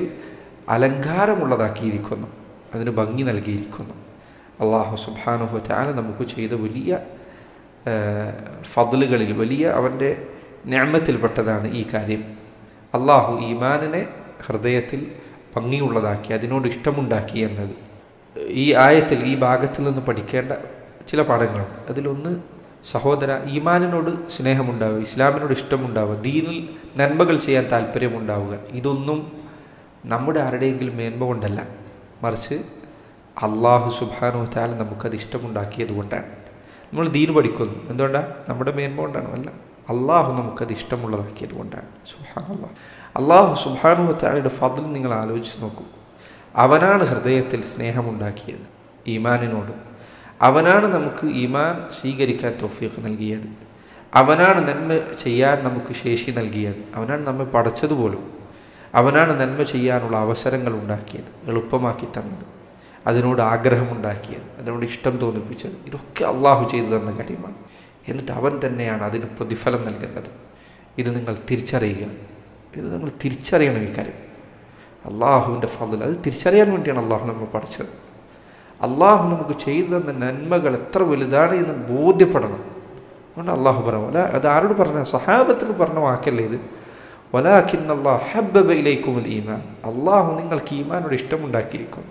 അലങ്കാരമുള്ളതാക്കിയിരിക്കുന്നു അതിന് ഭംഗി നൽകിയിരിക്കുന്നു അള്ളാഹു സുബാനുഹു താല നമുക്ക് ചെയ്ത വലിയ ഫضലുകളിൽ വലിയ അവൻ്റെ ഞാമത്തിൽപ്പെട്ടതാണ് ഈ കാര്യം അള്ളാഹു ഈമാനിനെ ഹൃദയത്തിൽ ഭംഗിയുള്ളതാക്കി അതിനോട് ഇഷ്ടമുണ്ടാക്കി എന്നത് ഈ ആയത്തിൽ ഈ ഭാഗത്തിൽ നിന്ന് പഠിക്കേണ്ട ചില പാഠങ്ങളുണ്ട് അതിലൊന്ന് സഹോദര ഈമാനിനോട് സ്നേഹമുണ്ടാവുക ഇസ്ലാമിനോട് ഇഷ്ടമുണ്ടാവുക ദീനിൽ നന്മകൾ ചെയ്യാൻ താല്പര്യമുണ്ടാവുക ഇതൊന്നും നമ്മുടെ ആരുടെയെങ്കിലും മേന്മ കൊണ്ടല്ല മറിച്ച് അള്ളാഹു സുബാനു താൽ നമുക്കത് ഇഷ്ടമുണ്ടാക്കിയത് കൊണ്ടാണ് നമ്മൾ ദീന് പഠിക്കുന്നു എന്തുകൊണ്ടാണ് നമ്മുടെ മേന്മ കൊണ്ടാണ് അല്ല അള്ളാഹു നമുക്കത് ഇഷ്ടമുള്ളതാക്കിയത് കൊണ്ടാണ് സുഹാൻ അള്ളാഹ് അള്ളാഹു സുബാനു താലയുടെ ഫതിൽ നിങ്ങൾ ആലോചിച്ച് നോക്കൂ അവനാണ് ഹൃദയത്തിൽ സ്നേഹമുണ്ടാക്കിയത് ഈമാനിനോട് അവനാണ് നമുക്ക് ഈമാൻ സ്വീകരിക്കാൻ തോഫീഖ് നൽകിയത് അവനാണ് നന്മ ചെയ്യാൻ നമുക്ക് ശേഷി നൽകിയത് അവനാണ് നമ്മെ പടച്ചതുപോലും അവനാണ് നന്മ ചെയ്യാനുള്ള അവസരങ്ങൾ ഉണ്ടാക്കിയത് എളുപ്പമാക്കി തന്നത് അതിനോട് ആഗ്രഹമുണ്ടാക്കിയത് അതിനോട് ഇഷ്ടം തോന്നിപ്പിച്ചത് ഇതൊക്കെ അള്ളാഹു ചെയ്തു തന്ന കാര്യമാണ് എന്നിട്ട് അവൻ തന്നെയാണ് അതിന് പ്രതിഫലം നൽകുന്നത് ഇത് നിങ്ങൾ തിരിച്ചറിയുക ഇത് നിങ്ങൾ തിരിച്ചറിയണം ഈ കാര്യം അള്ളാഹുവിൻ്റെ ഫضൽ അത് തിരിച്ചറിയാൻ വേണ്ടിയാണ് അള്ളാഹു നമ്മൾ പഠിച്ചത് അള്ളാഹു നമുക്ക് ചെയ്തു തന്ന നന്മകൾ എത്ര വലുതാണ് എന്ന് ബോധ്യപ്പെടണം അതുകൊണ്ട് അള്ളാഹു പറഞ്ഞു അല്ല അത് ആരോട് പറഞ്ഞ സഹാബത്തിന് പറഞ്ഞ വാക്കല്ലേ ഇത് വലാഖിൻ അള്ളാഹ് ഹബ്ബയിലേക്കും ഈമാൻ അള്ളാഹു നിങ്ങൾക്ക് ഈമാനോട് ഇഷ്ടമുണ്ടാക്കിയിരിക്കും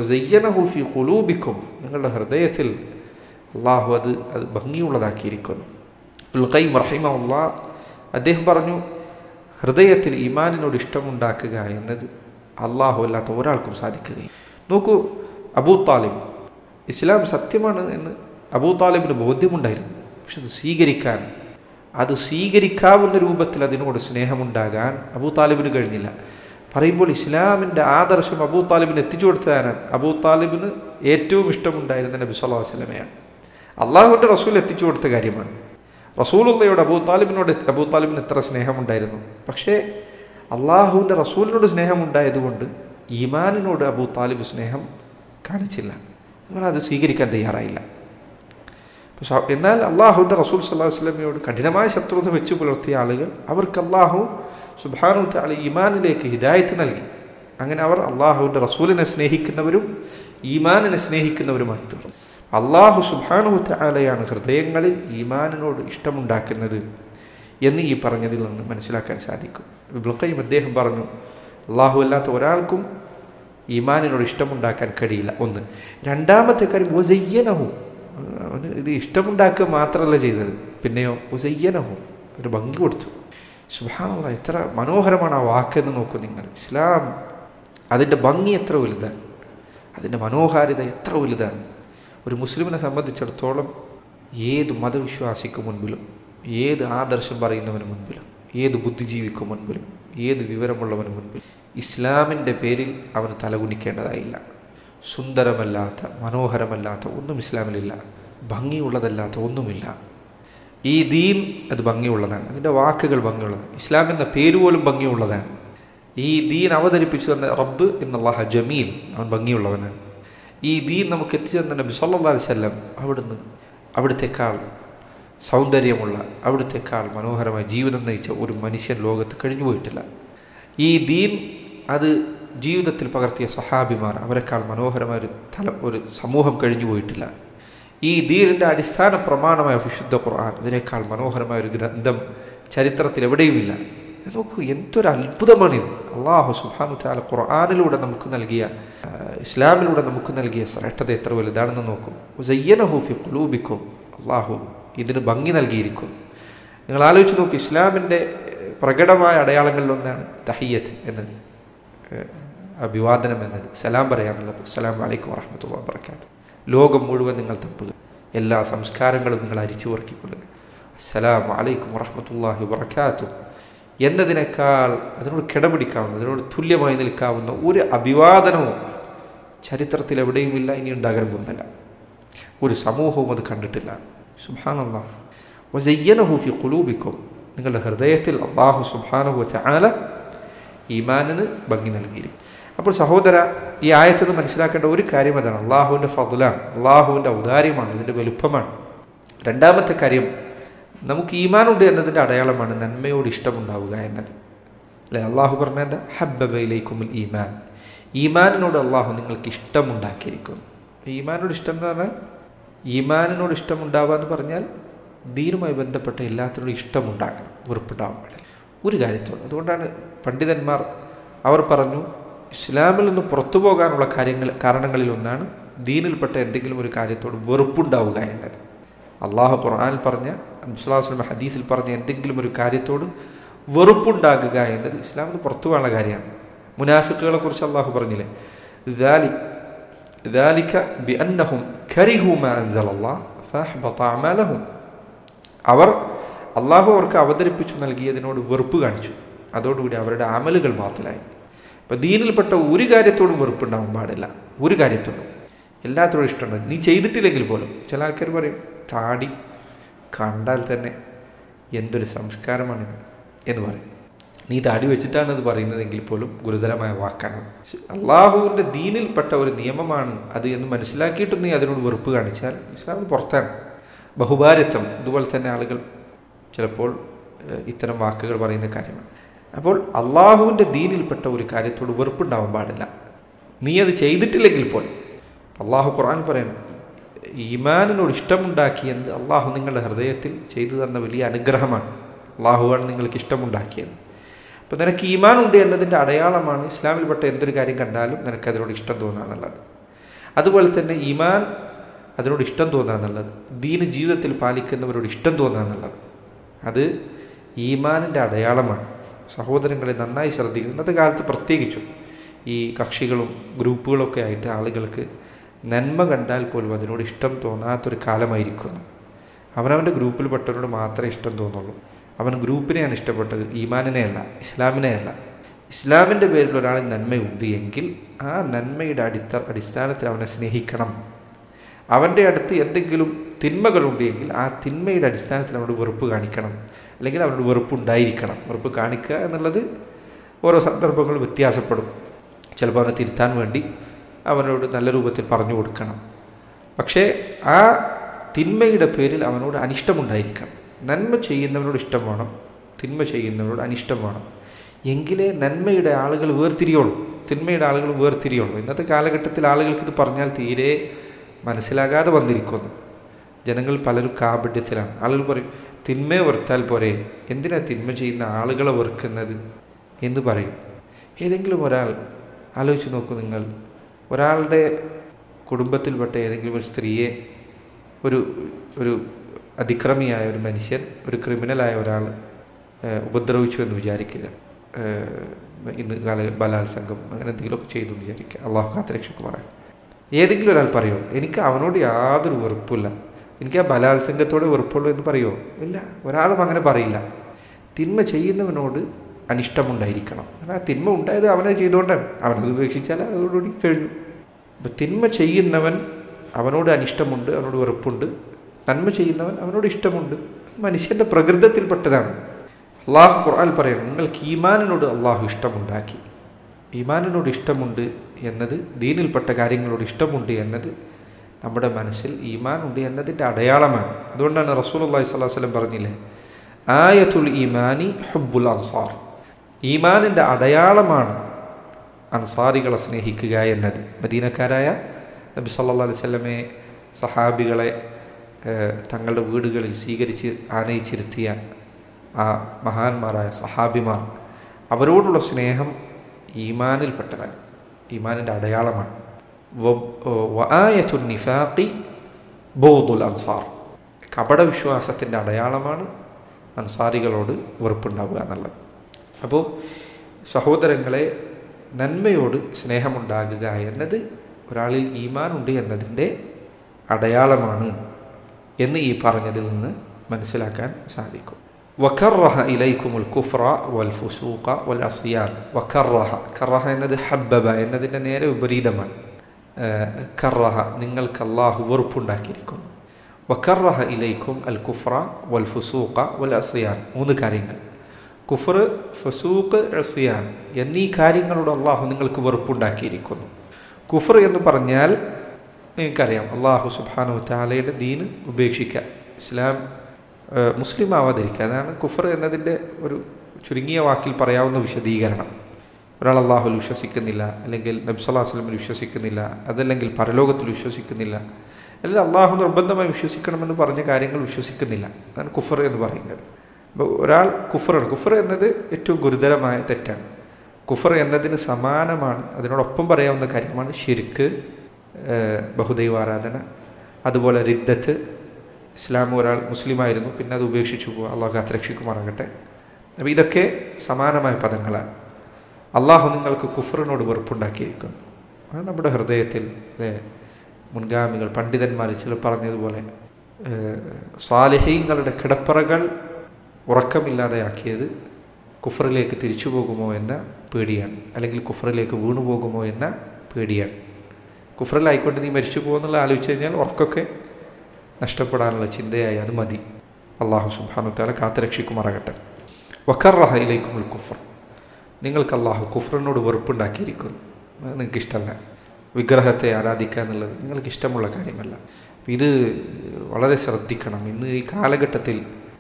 ഫി ഖുലൂബിക്കും നിങ്ങളുടെ ഹൃദയത്തിൽ അള്ളാഹു അത് അത് ഭംഗിയുള്ളതാക്കിയിരിക്കുന്നു ഉൽഖൈം റഹിമുള്ള അദ്ദേഹം പറഞ്ഞു ഹൃദയത്തിൽ ഈമാനിനോട് ഇഷ്ടമുണ്ടാക്കുക എന്നത് അള്ളാഹു അല്ലാത്ത ഒരാൾക്കും സാധിക്കുകയും നോക്കൂ അബൂ താലിബ് ഇസ്ലാം സത്യമാണ് എന്ന് അബൂ താലിബിന് ബോധ്യമുണ്ടായിരുന്നു പക്ഷെ അത് സ്വീകരിക്കാൻ അത് സ്വീകരിക്കാവുന്ന രൂപത്തിൽ അതിനോട് സ്നേഹമുണ്ടാകാൻ അബൂ താലിബിന് കഴിഞ്ഞില്ല പറയുമ്പോൾ ഇസ്ലാമിൻ്റെ ആദർശം അബൂ താലിബിന് എത്തിച്ചു കൊടുത്തതാണ് അബൂ താലിബിന് ഏറ്റവും ഇഷ്ടമുണ്ടായിരുന്ന നബി സല്ലാ വസ്ലമയാണ് അള്ളാഹുവിൻ്റെ റസൂൽ എത്തിച്ചു കൊടുത്ത കാര്യമാണ് റസൂലുള്ളയോട് അബൂ താലിബിനോട് അബൂ താലിബിന് എത്ര സ്നേഹമുണ്ടായിരുന്നു പക്ഷേ അള്ളാഹുവിൻ്റെ റസൂലിനോട് സ്നേഹമുണ്ടായതുകൊണ്ട് ഈമാനിനോട് അബൂ താലിബ് സ്നേഹം കാണിച്ചില്ല അങ്ങനെ അത് സ്വീകരിക്കാൻ തയ്യാറായില്ല പക്ഷെ എന്നാൽ അള്ളാഹുവിൻ്റെ റസൂൽ സല്ലാഹു വസ്ലമയോട് കഠിനമായ ശത്രുത വെച്ച് പുലർത്തിയ ആളുകൾ അവർക്ക് അള്ളാഹു സുബാനു താളി ഈമാനിലേക്ക് ഹിദായത്ത് നൽകി അങ്ങനെ അവർ അള്ളാഹുവിൻ്റെ റസൂലിനെ സ്നേഹിക്കുന്നവരും ഈമാനിനെ സ്നേഹിക്കുന്നവരുമായി തീർന്നു അള്ളാഹു സുബാനു താലയാണ് ഹൃദയങ്ങളിൽ ഈമാനിനോട് ഇഷ്ടമുണ്ടാക്കുന്നത് എന്ന് ഈ പറഞ്ഞതിൽ നിന്ന് മനസ്സിലാക്കാൻ സാധിക്കും ഇബ്ലുഖയും അദ്ദേഹം പറഞ്ഞു അള്ളാഹു അല്ലാത്ത ഒരാൾക്കും ഈമാനിനോട് ഇഷ്ടമുണ്ടാക്കാൻ കഴിയില്ല ഒന്ന് രണ്ടാമത്തെ കാര്യം ഒസയ്യനഹു അവന് ഇത് ഇഷ്ടമുണ്ടാക്കുക മാത്രമല്ല ചെയ്തത് പിന്നെയോ ഒസയ്യനഹു ഒരു ഭംഗി കൊടുത്തു സുബാനുള്ള എത്ര മനോഹരമാണ് ആ വാക്കെന്ന് നോക്കൂ നിങ്ങൾ ഇസ്ലാം അതിൻ്റെ ഭംഗി എത്ര വലുതാണ് അതിൻ്റെ മനോഹാരിത എത്ര വലുതാണ് ഒരു മുസ്ലിമിനെ സംബന്ധിച്ചിടത്തോളം ഏത് മതവിശ്വാസിക്ക് മുൻപിലും ഏത് ആദർശം പറയുന്നവന് മുൻപിലും ഏത് ബുദ്ധിജീവിക്ക് മുൻപിലും ഏത് വിവരമുള്ളവന് മുൻപിൽ ഇസ്ലാമിൻ്റെ പേരിൽ അവന് തലകുനിക്കേണ്ടതായില്ല സുന്ദരമല്ലാത്ത മനോഹരമല്ലാത്ത ഒന്നും ഇസ്ലാമിലില്ല ഭംഗിയുള്ളതല്ലാത്ത ഒന്നുമില്ല ഈ ദീൻ അത് ഭംഗിയുള്ളതാണ് അതിൻ്റെ വാക്കുകൾ ഭംഗിയുള്ളതാണ് ഇസ്ലാം എന്ന പേര് പോലും ഭംഗിയുള്ളതാണ് ഈ ദീൻ അവതരിപ്പിച്ചു തന്ന റബ്ബ് എന്നുള്ള ജമീൽ അവൻ ഭംഗിയുള്ളവനാണ് ഈ ദീൻ നമുക്ക് എത്തിച്ചു തന്ന നബി സല്ലാ വല്ലം അവിടുന്ന് അവിടുത്തെക്കാൾ സൗന്ദര്യമുള്ള അവിടുത്തെക്കാൾ മനോഹരമായ ജീവിതം നയിച്ച ഒരു മനുഷ്യൻ ലോകത്ത് കഴിഞ്ഞു പോയിട്ടില്ല ഈ ദീൻ അത് ജീവിതത്തിൽ പകർത്തിയ സഹാബിമാർ അവരെക്കാൾ മനോഹരമായ ഒരു തല ഒരു സമൂഹം കഴിഞ്ഞു പോയിട്ടില്ല ഈ ദീനിൻ്റെ അടിസ്ഥാന പ്രമാണമായ വിശുദ്ധ ഖുർആൻ ഇതിനേക്കാൾ മനോഹരമായ ഒരു ഗ്രന്ഥം ചരിത്രത്തിൽ എവിടെയുമില്ല നോക്കൂ എന്തൊരു അത്ഭുതമാണിത് അള്ളാഹു സുഹാനു താല ഖുർആാനിലൂടെ നമുക്ക് നൽകിയ ഇസ്ലാമിലൂടെ നമുക്ക് നൽകിയ ശ്രേഷ്ഠത എത്ര വലുതാണെന്ന് നോക്കും ഉസയ്യനഹൂഫി കുലൂബിക്കും അള്ളാഹു ഇതിന് ഭംഗി നൽകിയിരിക്കും നിങ്ങൾ ആലോചിച്ച് നോക്കൂ ഇസ്ലാമിൻ്റെ പ്രകടമായ അടയാളങ്ങളിലൊന്നാണ് തഹിയത്ത് എന്നത് അഭിവാദനം എന്നത് സലാം പറയാന്നുള്ളത് അസ്സലാം വലൈക്കും വറഹമത്തുള്ള വർക്കാത്ത് ലോകം മുഴുവൻ നിങ്ങൾ തപ്പുക എല്ലാ സംസ്കാരങ്ങളും നിങ്ങൾ അരിച്ചു വർക്കിക്കൊള്ളുക അസ്സലാം വലൈക്കും വറഹമത്തല്ലാഹി വർക്കാത്തു എന്നതിനേക്കാൾ അതിനോട് കിടപിടിക്കാവുന്ന അതിനോട് തുല്യമായി നിൽക്കാവുന്ന ഒരു അഭിവാദനവും ചരിത്രത്തിൽ എവിടെയുമില്ല ഇനി ഉണ്ടാകാൻ പോകുന്നില്ല ഒരു സമൂഹവും അത് കണ്ടിട്ടില്ല സുബാനല്ലാ വസയ്യനഹൂഫി കുലൂബിക്കും നിങ്ങളുടെ ഹൃദയത്തിൽ അള്ളാഹു സുബാനഹു ആല ഈമാനിന് ഭംഗി നൽകിയിരിക്കും അപ്പോൾ സഹോദര ഈ ആയത്തിൽ മനസ്സിലാക്കേണ്ട ഒരു കാര്യം അതാണ് അള്ളാഹുവിൻ്റെ ഫضലാണ് അള്ളാഹുവിൻ്റെ ഔദാര്യമാണ് ഇതിൻ്റെ വലുപ്പമാണ് രണ്ടാമത്തെ കാര്യം നമുക്ക് ഈമാനുണ്ട് എന്നതിൻ്റെ അടയാളമാണ് നന്മയോട് ഇഷ്ടമുണ്ടാവുക എന്നത് അല്ലെ അള്ളാഹു പറഞ്ഞ എന്താ ഹബ്ബബയിലേക്കും ഈമാൻ ഈമാനിനോട് അള്ളാഹു നിങ്ങൾക്ക് ഇഷ്ടമുണ്ടാക്കിയിരിക്കുന്നു ഈമാനോട് ഇഷ്ടം എന്ന് പറഞ്ഞാൽ ഈമാനിനോട് ഇഷ്ടമുണ്ടാവുക എന്ന് പറഞ്ഞാൽ ദീനുമായി ബന്ധപ്പെട്ട എല്ലാത്തിനോടും ഇഷ്ടമുണ്ടാകണം വെറുപ്പുണ്ടാവാൻ പാടില്ല ഒരു കാര്യത്തോട് അതുകൊണ്ടാണ് പണ്ഡിതന്മാർ അവർ പറഞ്ഞു ഇസ്ലാമിൽ നിന്ന് പുറത്തു പോകാനുള്ള കാര്യങ്ങൾ കാരണങ്ങളിൽ ഒന്നാണ് ദീനിൽപ്പെട്ട എന്തെങ്കിലും ഒരു കാര്യത്തോട് വെറുപ്പുണ്ടാവുക എന്നത് അള്ളാഹു ഖുർആനിൽ പറഞ്ഞ അബ്സുല്ലാസ്ലം ഹദീസിൽ പറഞ്ഞ എന്തെങ്കിലും ഒരു കാര്യത്തോട് വെറുപ്പുണ്ടാകുക എന്നത് ഇസ്ലാമിന് പുറത്തു പോകാനുള്ള കാര്യമാണ് മുനാഫിക്കുകളെ കുറിച്ച് അള്ളാഹു പറഞ്ഞില്ലേ ذلك بأنهم كرهوا ما أنزل الله فأحبط أعمالهم അവർ അള്ളാഹു അവർക്ക് അവതരിപ്പിച്ചു നൽകിയതിനോട് വെറുപ്പ് കാണിച്ചു അതോടുകൂടി അവരുടെ അമലുകൾ ബാത്തിലായി അപ്പം ദീനിൽപ്പെട്ട ഒരു കാര്യത്തോടും വെറുപ്പുണ്ടാവാൻ പാടില്ല ഒരു കാര്യത്തോടും എല്ലാത്തോടും ഇഷ്ടമുണ്ട് നീ ചെയ്തിട്ടില്ലെങ്കിൽ പോലും ചില ആൾക്കാർ പറയും താടി കണ്ടാൽ തന്നെ എന്തൊരു സംസ്കാരമാണിത് എന്ന് പറയും നീ താടി വെച്ചിട്ടാണ് ഇത് പറയുന്നതെങ്കിൽ പോലും ഗുരുതരമായ വാക്കാണ് അള്ളാഹുവിൻ്റെ ദീനിൽപ്പെട്ട ഒരു നിയമമാണ് അത് എന്ന് മനസ്സിലാക്കിയിട്ടും നീ അതിനോട് വെറുപ്പ് കാണിച്ചാൽ ഇസ്ലാമിൽ പുറത്താണ് ബഹുഭാരത്വം ഇതുപോലെ തന്നെ ആളുകൾ ചിലപ്പോൾ ഇത്തരം വാക്കുകൾ പറയുന്ന കാര്യമാണ് അപ്പോൾ അള്ളാഹുവിൻ്റെ ദീനിൽപ്പെട്ട ഒരു കാര്യത്തോട് വെറുപ്പുണ്ടാവാൻ പാടില്ല നീ അത് ചെയ്തിട്ടില്ലെങ്കിൽ പോലും അള്ളാഹു ഖുർആൻ പറയുന്നു ഈമാനിനോട് ഇഷ്ടമുണ്ടാക്കിയെന്ന് അള്ളാഹു നിങ്ങളുടെ ഹൃദയത്തിൽ ചെയ്തു തന്ന വലിയ അനുഗ്രഹമാണ് അള്ളാഹുവാണ് നിങ്ങൾക്ക് ഇഷ്ടമുണ്ടാക്കിയത് അപ്പോൾ നിനക്ക് ഈമാൻ ഉണ്ട് എന്നതിൻ്റെ അടയാളമാണ് ഇസ്ലാമിൽപ്പെട്ട എന്തൊരു കാര്യം കണ്ടാലും നിനക്ക് അതിനോട് ഇഷ്ടം തോന്നുക എന്നുള്ളത് അതുപോലെ തന്നെ ഈമാൻ അതിനോട് ഇഷ്ടം തോന്നുക എന്നുള്ളത് ദീന് ജീവിതത്തിൽ പാലിക്കുന്നവരോട് ഇഷ്ടം തോന്നുക എന്നുള്ളത് അത് ഈമാനിൻ്റെ അടയാളമാണ് സഹോദരങ്ങളെ നന്നായി ശ്രദ്ധിക്കുന്നു ഇന്നത്തെ കാലത്ത് പ്രത്യേകിച്ചും ഈ കക്ഷികളും ഗ്രൂപ്പുകളൊക്കെ ആയിട്ട് ആളുകൾക്ക് നന്മ കണ്ടാൽ പോലും അതിനോട് ഇഷ്ടം തോന്നാത്തൊരു കാലമായിരിക്കുന്നു അവനവൻ്റെ ഗ്രൂപ്പിൽപ്പെട്ടവരോട് മാത്രമേ ഇഷ്ടം തോന്നുള്ളൂ അവൻ ഗ്രൂപ്പിനെയാണ് ഇഷ്ടപ്പെട്ടത് ഈമാനിനെയല്ല ഇസ്ലാമിനെയല്ല ഇസ്ലാമിൻ്റെ പേരിൽ ഒരാളിൽ നന്മയുണ്ട് എങ്കിൽ ആ നന്മയുടെ അടിത്ത അടിസ്ഥാനത്തിൽ അവനെ സ്നേഹിക്കണം അവൻ്റെ അടുത്ത് എന്തെങ്കിലും തിന്മകളുണ്ട് എങ്കിൽ ആ തിന്മയുടെ അടിസ്ഥാനത്തിൽ അവനോട് വെറുപ്പ് കാണിക്കണം അല്ലെങ്കിൽ അവനോട് വെറുപ്പ് ഉണ്ടായിരിക്കണം വെറുപ്പ് കാണിക്കുക എന്നുള്ളത് ഓരോ സന്ദർഭങ്ങൾ വ്യത്യാസപ്പെടും ചിലപ്പോൾ അവനെ തിരുത്താൻ വേണ്ടി അവനോട് നല്ല രൂപത്തിൽ പറഞ്ഞു കൊടുക്കണം പക്ഷേ ആ തിന്മയുടെ പേരിൽ അവനോട് അനിഷ്ടമുണ്ടായിരിക്കണം നന്മ ചെയ്യുന്നവനോട് ഇഷ്ടം വേണം തിന്മ ചെയ്യുന്നവനോട് അനിഷ്ടം വേണം എങ്കിലേ നന്മയുടെ ആളുകൾ വേർതിരിയുള്ളൂ തിന്മയുടെ ആളുകൾ വേർതിരിയുള്ളൂ ഇന്നത്തെ കാലഘട്ടത്തിൽ ആളുകൾക്ക് ഇത് പറഞ്ഞാൽ തീരെ മനസ്സിലാകാതെ വന്നിരിക്കുന്നു ജനങ്ങൾ പലരും കാപഡ്യത്തിലാണ് ആളുകൾ പറയും തിന്മയെ വെറുത്താൽ പോരെ എന്തിനാ തിന്മ ചെയ്യുന്ന ആളുകളെ വെറുക്കുന്നത് എന്ന് പറയും ഏതെങ്കിലും ഒരാൾ ആലോചിച്ച് നോക്കൂ നിങ്ങൾ ഒരാളുടെ കുടുംബത്തിൽപ്പെട്ട ഏതെങ്കിലും ഒരു സ്ത്രീയെ ഒരു ഒരു അതിക്രമിയായ ഒരു മനുഷ്യൻ ഒരു ക്രിമിനലായ ഒരാൾ ഉപദ്രവിച്ചു എന്ന് വിചാരിക്കുക ഇന്ന് കാല ബലാത്സംഗം അങ്ങനെ എന്തെങ്കിലുമൊക്കെ ചെയ്തു എന്ന് വിചാരിക്കുക അള്ളാഹു കാത്തരക്ഷക്ക് പറയാം ഏതെങ്കിലും ഒരാൾ പറയുമോ എനിക്ക് അവനോട് യാതൊരു വെറുപ്പില്ല എനിക്ക് ആ ബലാത്സംഗത്തോടെ വെറുപ്പുള്ളൂ എന്ന് പറയുമോ ഇല്ല ഒരാളും അങ്ങനെ പറയില്ല തിന്മ ചെയ്യുന്നവനോട് അനിഷ്ടമുണ്ടായിരിക്കണം കാരണം ആ തിന്മ ഉണ്ടായത് അവനെ ചെയ്തുകൊണ്ടാണ് അവനത് ഉപേക്ഷിച്ചാൽ അതോടുകൂടി കഴിഞ്ഞു അപ്പം തിന്മ ചെയ്യുന്നവൻ അവനോട് അനിഷ്ടമുണ്ട് അവനോട് വെറുപ്പുണ്ട് നന്മ ചെയ്യുന്നവൻ അവനോട് ഇഷ്ടമുണ്ട് മനുഷ്യൻ്റെ പ്രകൃതത്തിൽപ്പെട്ടതാണ് അള്ളാഹു ഖുർആൻ പറയുന്നു നിങ്ങൾക്ക് ഈമാനിനോട് അള്ളാഹു ഇഷ്ടമുണ്ടാക്കി ഈമാനിനോട് ഇഷ്ടമുണ്ട് എന്നത് ദീനിൽപ്പെട്ട കാര്യങ്ങളോട് ഇഷ്ടമുണ്ട് എന്നത് നമ്മുടെ മനസ്സിൽ ഈമാൻ ഉണ്ട് എന്നതിൻ്റെ അടയാളമാണ് അതുകൊണ്ടാണ് റസൂൽ അള്ളാഹി സ്വലാഹു വസ്ലം പറഞ്ഞില്ലേ ആയത്തുൽ ഈമാനി ഹബ്ബുൽ അൻസാർ ഈമാനിൻ്റെ അടയാളമാണ് അൻസാരികളെ സ്നേഹിക്കുക എന്നത് മദീനക്കാരായ നബി സല്ലാ അലൈഹി സ്വലമെ സഹാബികളെ തങ്ങളുടെ വീടുകളിൽ സ്വീകരിച്ച് ആനയിച്ചിരുത്തിയ ആ മഹാന്മാരായ സഹാബിമാർ അവരോടുള്ള സ്നേഹം ഈമാനിൽപ്പെട്ടതാണ് ഈമാനിൻ്റെ അടയാളമാണ് നിഫാഖി ബോദുൽ അൻസാർ കപട വിശ്വാസത്തിൻ്റെ അടയാളമാണ് അൻസാരികളോട് വെറുപ്പുണ്ടാവുക എന്നുള്ളത് അപ്പോൾ സഹോദരങ്ങളെ നന്മയോട് സ്നേഹമുണ്ടാകുക എന്നത് ഒരാളിൽ ഈമാൻ ഉണ്ട് എന്നതിൻ്റെ അടയാളമാണ് എന്ന് ഈ പറഞ്ഞതിൽ നിന്ന് മനസ്സിലാക്കാൻ സാധിക്കും വക്കറഹ ഇലൈക്കുമുൽ കുഫ്ര വൽ ഫുസൂഖ വൽ അസിയാൻ വക്കറഹ കറഹ എന്നത് ഹബ്ബബ എന്നതിൻ്റെ നേരെ വിപരീതമാണ് കറഹ നിങ്ങൾക്ക് അള്ളാഹു വെറുപ്പുണ്ടാക്കിയിരിക്കുന്നു വക്കറഹ ഇലൈക്കും അൽ കുഫ്ര വൽ ഫുസൂഖ വൽ അസിയാൻ മൂന്ന് കാര്യങ്ങൾ കുഫർ ഫസൂഖ് അസിയാൻ എന്നീ കാര്യങ്ങളോട് അള്ളാഹു നിങ്ങൾക്ക് വെറുപ്പുണ്ടാക്കിയിരിക്കുന്നു കുഫർ എന്ന് പറഞ്ഞാൽ നിങ്ങൾക്കറിയാം അള്ളാഹു സുബാനു താലയുടെ ദീന് ഉപേക്ഷിക്കുക ഇസ്ലാം മുസ്ലിം ആവാതിരിക്കുക അതാണ് കുഫർ എന്നതിൻ്റെ ഒരു ചുരുങ്ങിയ വാക്കിൽ പറയാവുന്ന വിശദീകരണം ഒരാൾ അള്ളാഹുൽ വിശ്വസിക്കുന്നില്ല അല്ലെങ്കിൽ നബ്സല്ലാ വസ്ലമിൽ വിശ്വസിക്കുന്നില്ല അതല്ലെങ്കിൽ പരലോകത്തിൽ വിശ്വസിക്കുന്നില്ല അല്ലെങ്കിൽ അള്ളാഹു നിർബന്ധമായി വിശ്വസിക്കണമെന്ന് പറഞ്ഞ കാര്യങ്ങൾ വിശ്വസിക്കുന്നില്ല അതാണ് കുഫർ എന്ന് പറയുന്നത് അപ്പോൾ ഒരാൾ കുഫറാണ് കുഫർ എന്നത് ഏറ്റവും ഗുരുതരമായ തെറ്റാണ് കുഫർ എന്നതിന് സമാനമാണ് അതിനോടൊപ്പം പറയാവുന്ന കാര്യമാണ് ഷിർക്ക് ബഹുദൈവാരാധന അതുപോലെ റിദ്ദത്ത് ഇസ്ലാം ഒരാൾ മുസ്ലിമായിരുന്നു പിന്നെ അത് ഉപേക്ഷിച്ചു പോകുക അള്ളാഹു കാത്തരക്ഷിക്കുമാറാകട്ടെ അപ്പോൾ ഇതൊക്കെ സമാനമായ പദങ്ങളാണ് അള്ളാഹു നിങ്ങൾക്ക് കുഫറിനോട് വെറുപ്പുണ്ടാക്കിയിരിക്കുന്നു അത് നമ്മുടെ ഹൃദയത്തിൽ മുൻഗാമികൾ പണ്ഡിതന്മാർ ചിലർ പറഞ്ഞതുപോലെ സ്വാലിഹീങ്ങളുടെ കിടപ്പറകൾ ഉറക്കമില്ലാതെയാക്കിയത് കുഫറിലേക്ക് തിരിച്ചു പോകുമോ എന്ന പേടിയാണ് അല്ലെങ്കിൽ കുഫറിലേക്ക് വീണു പോകുമോ എന്ന പേടിയാണ് കുഫറിലായിക്കൊണ്ട് നീ മരിച്ചു പോകുന്നുള്ള ആലോചിച്ച് കഴിഞ്ഞാൽ ഉറക്കൊക്കെ നഷ്ടപ്പെടാനുള്ള ചിന്തയായി അത് മതി അള്ളാഹു സുബാനുത്താല കാത്തുരക്ഷിക്കുമാറാകട്ടെ വക്കറഹയിലേക്കുമുൾ കുഫർ നിങ്ങൾക്ക് അള്ളാഹു കുഫറിനോട് വെറുപ്പുണ്ടാക്കിയിരിക്കുന്നു അത് നിങ്ങൾക്ക് ഇഷ്ടമല്ല വിഗ്രഹത്തെ ആരാധിക്കുക എന്നുള്ളത് നിങ്ങൾക്ക് ഇഷ്ടമുള്ള കാര്യമല്ല ഇത് വളരെ ശ്രദ്ധിക്കണം ഇന്ന് ഈ കാലഘട്ടത്തിൽ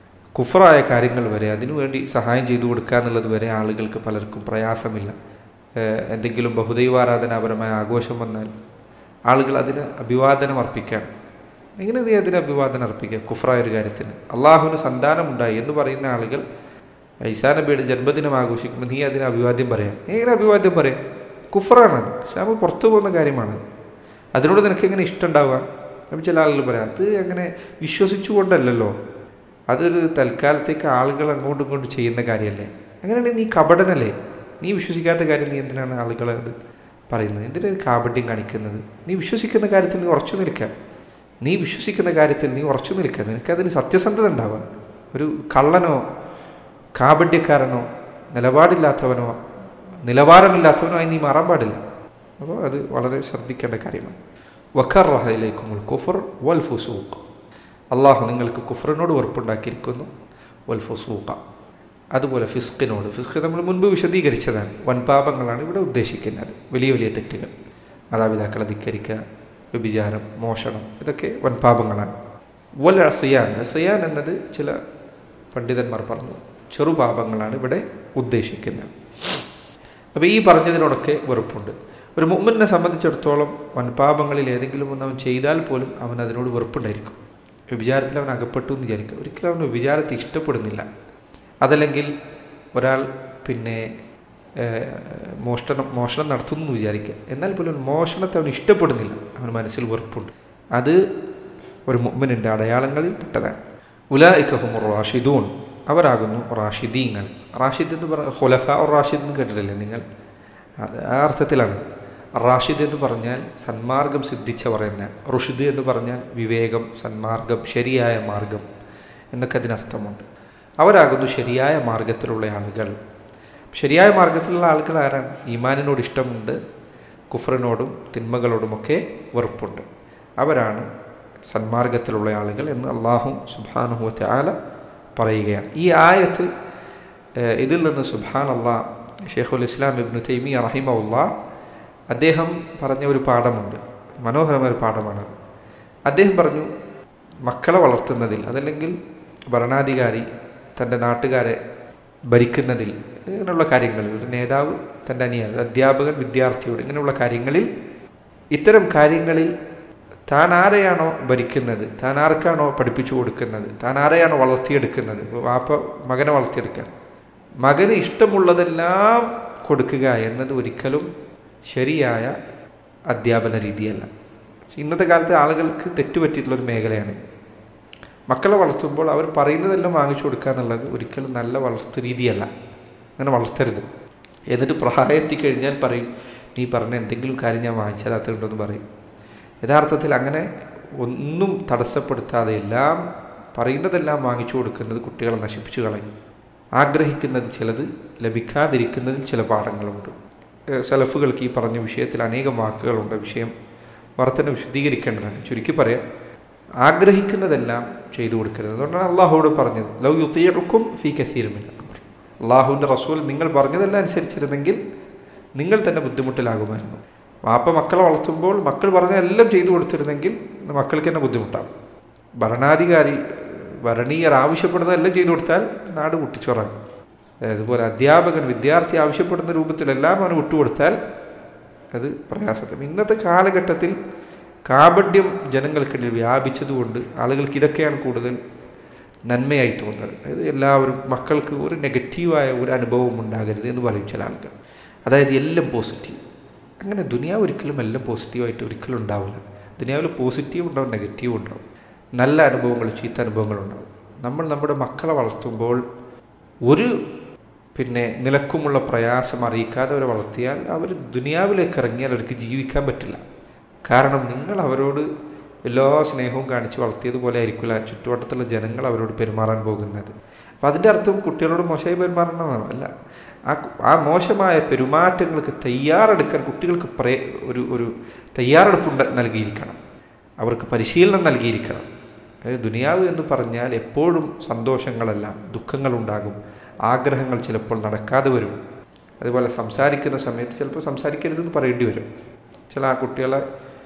കുഫറായ കാര്യങ്ങൾ വരെ അതിനുവേണ്ടി സഹായം ചെയ്തു കൊടുക്കുക എന്നുള്ളത് വരെ ആളുകൾക്ക് പലർക്കും പ്രയാസമില്ല എന്തെങ്കിലും ബഹുദൈവാരാധനാപരമായ ആഘോഷം വന്നാൽ ആളുകൾ അതിന് അഭിവാദനം അർപ്പിക്കാൻ എങ്ങനെ നീ അതിന് അഭിവാദനം അർപ്പിക്കുക കുഫറായ ഒരു കാര്യത്തിന് അള്ളാഹുവിന് സന്താനമുണ്ടായി എന്ന് പറയുന്ന ആളുകൾ ഈസാ നബിയുടെ ജന്മദിനം ആഘോഷിക്കുമ്പോൾ നീ അതിന് അഭിവാദ്യം പറയാം എങ്ങനെ അഭിവാദ്യം പറയാം കുഫറാണത് ഇസ്ലാം പുറത്തു പോകുന്ന കാര്യമാണ് അതിനോട് നിനക്ക് എങ്ങനെ ഇഷ്ടം ഉണ്ടാവുക അപ്പം ചില ആളുകൾ പറയാം അത് അങ്ങനെ വിശ്വസിച്ചുകൊണ്ടല്ലല്ലോ അതൊരു തൽക്കാലത്തേക്ക് ആളുകൾ അങ്ങോട്ടും ഇങ്ങോട്ടും ചെയ്യുന്ന കാര്യമല്ലേ അങ്ങനെയാണെങ്കിൽ നീ കപടനല്ലേ നീ വിശ്വസിക്കാത്ത കാര്യം നീ എന്തിനാണ് ആളുകളോട് പറയുന്നത് എന്തിനാണ് കാപട്യം കാണിക്കുന്നത് നീ വിശ്വസിക്കുന്ന കാര്യത്തിൽ നീ ഉറച്ചു നിൽക്കുക നീ വിശ്വസിക്കുന്ന കാര്യത്തിൽ നീ ഉറച്ചു നിൽക്കുക നിനക്കതിൽ സത്യസന്ധത ഉണ്ടാവുക ഒരു കള്ളനോ കാപട്യക്കാരനോ നിലപാടില്ലാത്തവനോ നിലവാരമില്ലാത്തവനോ ആയി നീ മാറാൻ പാടില്ല അപ്പോൾ അത് വളരെ ശ്രദ്ധിക്കേണ്ട കാര്യമാണ് വഖറഹയിലേക്കുമുൾ കുഫർ വൽ ഫുസൂഖ് അള്ളാഹു നിങ്ങൾക്ക് കുഫറിനോട് വെറുപ്പുണ്ടാക്കിയിരിക്കുന്നു വൽ ഫുസൂഖ അതുപോലെ ഫിസ്കിനോട് ഫിസ്ക് നമ്മൾ മുൻപ് വിശദീകരിച്ചതാണ് വൻപാപങ്ങളാണ് ഇവിടെ ഉദ്ദേശിക്കുന്നത് വലിയ വലിയ തെറ്റുകൾ മാതാപിതാക്കളെ ധിക്കരിക്കുക വ്യഭിചാരം മോഷണം ഇതൊക്കെ വൻപാപങ്ങളാണ് വൽ അസിയാൻ അസിയാൻ എന്നത് ചില പണ്ഡിതന്മാർ പറഞ്ഞു ചെറുപാപങ്ങളാണ് ഇവിടെ ഉദ്ദേശിക്കുന്നത് അപ്പോൾ ഈ പറഞ്ഞതിനോടൊക്കെ വെറുപ്പുണ്ട് ഒരു മുമ്മിനെ സംബന്ധിച്ചിടത്തോളം വൻപാപങ്ങളിൽ ഏതെങ്കിലും ഒന്ന് അവൻ ചെയ്താൽ പോലും അവൻ അതിനോട് വെറുപ്പുണ്ടായിരിക്കും വ്യഭിചാരത്തിൽ അവൻ അകപ്പെട്ടു എന്ന് വിചാരിക്കുക ഒരിക്കലും അവൻ വ്യഭിചാരത്തെ ഇഷ്ടപ്പെടുന്നില്ല അതല്ലെങ്കിൽ ഒരാൾ പിന്നെ മോഷണം മോഷണം നടത്തുന്നു എന്ന് വിചാരിക്കുക എന്നാൽ പോലും മോഷണത്തെ അവൻ ഇഷ്ടപ്പെടുന്നില്ല അവൻ മനസ്സിൽ വെറുപ്പുണ്ട് അത് ഒരു മുമ്മിനിൻ്റെ അടയാളങ്ങളിൽ പെട്ടതാണ് ഉലായിക്കഹുമുർ റാഷിദൂൺ അവരാകുന്നു റാഷിദീങ്ങൾ റാഷിദ് എന്ന് പറഞ്ഞ ഹുലഫ റാഷിദ് എന്ന് കേട്ടിട്ടില്ലേ നിങ്ങൾ അത് ആ അർത്ഥത്തിലാണ് റാഷിദ് എന്ന് പറഞ്ഞാൽ സന്മാർഗം സിദ്ധിച്ചവർ എന്ന റുഷിദ് എന്ന് പറഞ്ഞാൽ വിവേകം സന്മാർഗം ശരിയായ മാർഗം എന്നൊക്കെ അതിനർത്ഥമുണ്ട് അവരാകുന്നു ശരിയായ മാർഗത്തിലുള്ള ആളുകൾ ശരിയായ മാർഗത്തിലുള്ള ആളുകൾ ആരാണ് ഈമാനിനോട് ഇഷ്ടമുണ്ട് കുഫറിനോടും തിന്മകളോടുമൊക്കെ വെറുപ്പുണ്ട് അവരാണ് സന്മാർഗത്തിലുള്ള ആളുകൾ എന്ന് അള്ളാഹു സുബാനുഹുവത്തെ ആല പറയുകയാണ് ഈ ആയത്ത് ഇതിൽ നിന്ന് സുബാൻ അള്ളാഹ് ഷെയ്ഖുൽ ഇസ്ലാം ഇബ്നു തൈമി റഹിമുള്ള അദ്ദേഹം പറഞ്ഞ ഒരു പാഠമുണ്ട് മനോഹരമായ ഒരു പാഠമാണ് അദ്ദേഹം പറഞ്ഞു മക്കളെ വളർത്തുന്നതിൽ അതല്ലെങ്കിൽ ഭരണാധികാരി തൻ്റെ നാട്ടുകാരെ ഭരിക്കുന്നതിൽ ഇങ്ങനെയുള്ള കാര്യങ്ങളിൽ ഒരു നേതാവ് തൻ്റെ അനിയൻ അധ്യാപകൻ വിദ്യാർത്ഥിയോട് ഇങ്ങനെയുള്ള കാര്യങ്ങളിൽ ഇത്തരം കാര്യങ്ങളിൽ താൻ ആരെയാണോ ഭരിക്കുന്നത് താൻ ആർക്കാണോ പഠിപ്പിച്ചു കൊടുക്കുന്നത് താൻ ആരെയാണോ വളർത്തിയെടുക്കുന്നത് വാപ്പ മകനെ വളർത്തിയെടുക്കാൻ മകന് ഇഷ്ടമുള്ളതെല്ലാം കൊടുക്കുക എന്നത് ഒരിക്കലും ശരിയായ അധ്യാപന രീതിയല്ല ഇന്നത്തെ കാലത്ത് ആളുകൾക്ക് തെറ്റുപറ്റിയിട്ടുള്ളൊരു മേഖലയാണ് മക്കളെ വളർത്തുമ്പോൾ അവർ പറയുന്നതെല്ലാം വാങ്ങിച്ചു കൊടുക്കുക എന്നുള്ളത് ഒരിക്കലും നല്ല വളർത്തു രീതിയല്ല അങ്ങനെ വളർത്തരുത് എന്നിട്ട് പ്രായത്തി കഴിഞ്ഞാൽ പറയും നീ പറഞ്ഞ എന്തെങ്കിലും കാര്യം ഞാൻ വാങ്ങിച്ചാലാത്തുണ്ടെന്ന് പറയും യഥാർത്ഥത്തിൽ അങ്ങനെ ഒന്നും തടസ്സപ്പെടുത്താതെ എല്ലാം പറയുന്നതെല്ലാം വാങ്ങിച്ചു കൊടുക്കുന്നത് കുട്ടികളെ നശിപ്പിച്ചു കളയും ആഗ്രഹിക്കുന്നത് ചിലത് ലഭിക്കാതിരിക്കുന്നതിൽ ചില പാഠങ്ങളുണ്ട് സെലഫുകൾക്ക് ഈ പറഞ്ഞ വിഷയത്തിൽ അനേകം വാക്കുകളുണ്ട് വിഷയം വർത്തന വിശദീകരിക്കേണ്ടതാണ് ചുരുക്കി പറയാം ആഗ്രഹിക്കുന്നതെല്ലാം ചെയ്തു കൊടുക്കരുത് അതുകൊണ്ടാണ് അള്ളാഹുവോട് പറഞ്ഞത് ലവ് യുത്തിയടുക്കും ഫീ കസീരുമില്ല അള്ളാഹുവിൻ്റെ റസൂൽ നിങ്ങൾ പറഞ്ഞതെല്ലാം അനുസരിച്ചിരുന്നെങ്കിൽ നിങ്ങൾ തന്നെ ബുദ്ധിമുട്ടിലാകുമായിരുന്നു വാപ്പ മക്കളെ വളർത്തുമ്പോൾ മക്കൾ പറഞ്ഞ എല്ലാം ചെയ്തു കൊടുത്തിരുന്നെങ്കിൽ മക്കൾക്ക് തന്നെ ബുദ്ധിമുട്ടാകും ഭരണാധികാരി ഭരണീയർ ആവശ്യപ്പെടുന്നതെല്ലാം ചെയ്തു കൊടുത്താൽ നാട് കുട്ടിച്ചോറാകും അതുപോലെ അധ്യാപകൻ വിദ്യാർത്ഥി ആവശ്യപ്പെടുന്ന രൂപത്തിലെല്ലാം അവന് വിട്ടുകൊടുത്താൽ അത് പ്രയാസത്തിൽ ഇന്നത്തെ കാലഘട്ടത്തിൽ കാപഡ്യം ജനങ്ങൾക്കിടയിൽ വ്യാപിച്ചതുകൊണ്ട് ആളുകൾക്ക് ഇതൊക്കെയാണ് കൂടുതൽ നന്മയായി തോന്നുന്നത് അതായത് എല്ലാവരും മക്കൾക്ക് ഒരു നെഗറ്റീവായ ഒരു അനുഭവം ഉണ്ടാകരുത് എന്ന് പറയും ചില ആളുകൾ അതായത് എല്ലാം പോസിറ്റീവ് അങ്ങനെ ദുനിയാവ് ഒരിക്കലും എല്ലാം പോസിറ്റീവായിട്ട് ഒരിക്കലും ഉണ്ടാവില്ല ദുനിയാവിൽ പോസിറ്റീവ് ഉണ്ടാവും നെഗറ്റീവ് ഉണ്ടാവും നല്ല അനുഭവങ്ങൾ ചീത്ത അനുഭവങ്ങൾ ഉണ്ടാവും നമ്മൾ നമ്മുടെ മക്കളെ വളർത്തുമ്പോൾ ഒരു പിന്നെ നിലക്കുമുള്ള പ്രയാസം അറിയിക്കാതെ അവരെ വളർത്തിയാൽ അവർ ദുനിയാവിലേക്ക് ഇറങ്ങിയാൽ അവർക്ക് ജീവിക്കാൻ പറ്റില്ല കാരണം നിങ്ങൾ അവരോട് എല്ലാ സ്നേഹവും കാണിച്ച് വളർത്തിയതുപോലെ ആയിരിക്കില്ല ചുറ്റുവട്ടത്തുള്ള ജനങ്ങൾ അവരോട് പെരുമാറാൻ പോകുന്നത് അപ്പം അതിൻ്റെ അർത്ഥം കുട്ടികളോട് മോശമായി പെരുമാറണമെന്നാണ് അല്ല ആ ആ മോശമായ പെരുമാറ്റങ്ങൾക്ക് തയ്യാറെടുക്കാൻ കുട്ടികൾക്ക് പ്രേ ഒരു ഒരു തയ്യാറെടുപ്പ് നൽകിയിരിക്കണം അവർക്ക് പരിശീലനം നൽകിയിരിക്കണം ദുനിയാവ് എന്ന് പറഞ്ഞാൽ എപ്പോഴും സന്തോഷങ്ങളല്ല ദുഃഖങ്ങളുണ്ടാകും ആഗ്രഹങ്ങൾ ചിലപ്പോൾ നടക്കാതെ വരും അതുപോലെ സംസാരിക്കുന്ന സമയത്ത് ചിലപ്പോൾ സംസാരിക്കരുതെന്ന് പറയേണ്ടി വരും ചില ആ കുട്ടികളെ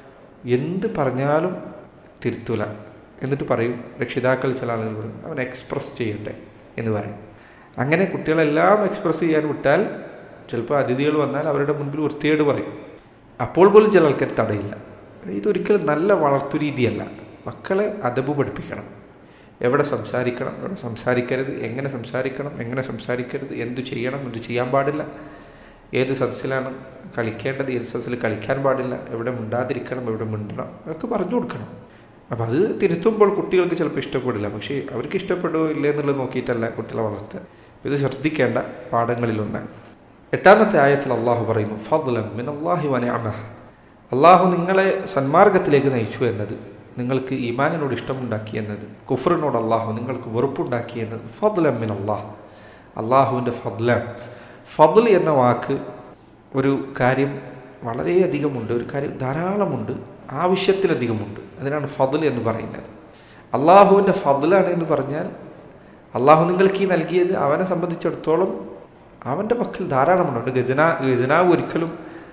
എന്ത് പറഞ്ഞാലും തിരുത്തൂല എന്നിട്ട് പറയും രക്ഷിതാക്കൾ ചില ആളുകൾ പറയും അവൻ എക്സ്പ്രസ് ചെയ്യട്ടെ എന്ന് പറയും അങ്ങനെ കുട്ടികളെല്ലാം എക്സ്പ്രസ് ചെയ്യാൻ വിട്ടാൽ ചിലപ്പോൾ അതിഥികൾ വന്നാൽ അവരുടെ മുൻപിൽ വൃത്തിയേട് പറയും അപ്പോൾ പോലും ചില ആൾക്കാർ തടയില്ല ഇതൊരിക്കലും നല്ല വളർത്തു രീതിയല്ല മക്കളെ അതബ് പഠിപ്പിക്കണം എവിടെ സംസാരിക്കണം എവിടെ സംസാരിക്കരുത് എങ്ങനെ സംസാരിക്കണം എങ്ങനെ സംസാരിക്കരുത് എന്തു ചെയ്യണം എന്തു ചെയ്യാൻ പാടില്ല ഏത് സദസ്സിലാണ് കളിക്കേണ്ടത് ഏത് സദസ്സിൽ കളിക്കാൻ പാടില്ല എവിടെ മിണ്ടാതിരിക്കണം എവിടെ മിണ്ടണം അതൊക്കെ പറഞ്ഞു കൊടുക്കണം അപ്പം അത് തിരുത്തുമ്പോൾ കുട്ടികൾക്ക് ചിലപ്പോൾ ഇഷ്ടപ്പെടില്ല പക്ഷേ അവർക്ക് ഇഷ്ടപ്പെടുമോ ഇല്ലേ എന്നുള്ളത് നോക്കിയിട്ടല്ല കുട്ടികളെ വളർത്തുക ഇത് ശ്രദ്ധിക്കേണ്ട പാഠങ്ങളിലൊന്നാണ് എട്ടാമത്തെ ആയത്തിൽ അള്ളാഹു പറയുന്നു ഫضലം മിൻ അള്ളാഹി വനഅമ അള്ളാഹു നിങ്ങളെ സന്മാർഗത്തിലേക്ക് നയിച്ചു എന്നത് നിങ്ങൾക്ക് ഈമാനിനോട് ഇഷ്ടമുണ്ടാക്കി എന്നത് കുഫറിനോട് അള്ളാഹു നിങ്ങൾക്ക് വെറുപ്പുണ്ടാക്കി എന്നത് ഫضലം മിൻ അള്ളാഹ് അള്ളാഹുവിൻ്റെ ഫضലാണ് ഫضൽ എന്ന വാക്ക് ഒരു കാര്യം വളരെയധികമുണ്ട് ഒരു കാര്യം ധാരാളമുണ്ട് ആവശ്യത്തിലധികമുണ്ട് അതിനാണ് ഫضൽ എന്ന് പറയുന്നത് അള്ളാഹുവിൻ്റെ ഫضലാണ് എന്ന് പറഞ്ഞാൽ അള്ളാഹു നിങ്ങൾക്ക് ഈ നൽകിയത് അവനെ സംബന്ധിച്ചിടത്തോളം അവൻ്റെ പക്കൽ ധാരാളമുണ്ട് ഗജനാ ഗജനാവ് ഒരിക്കലും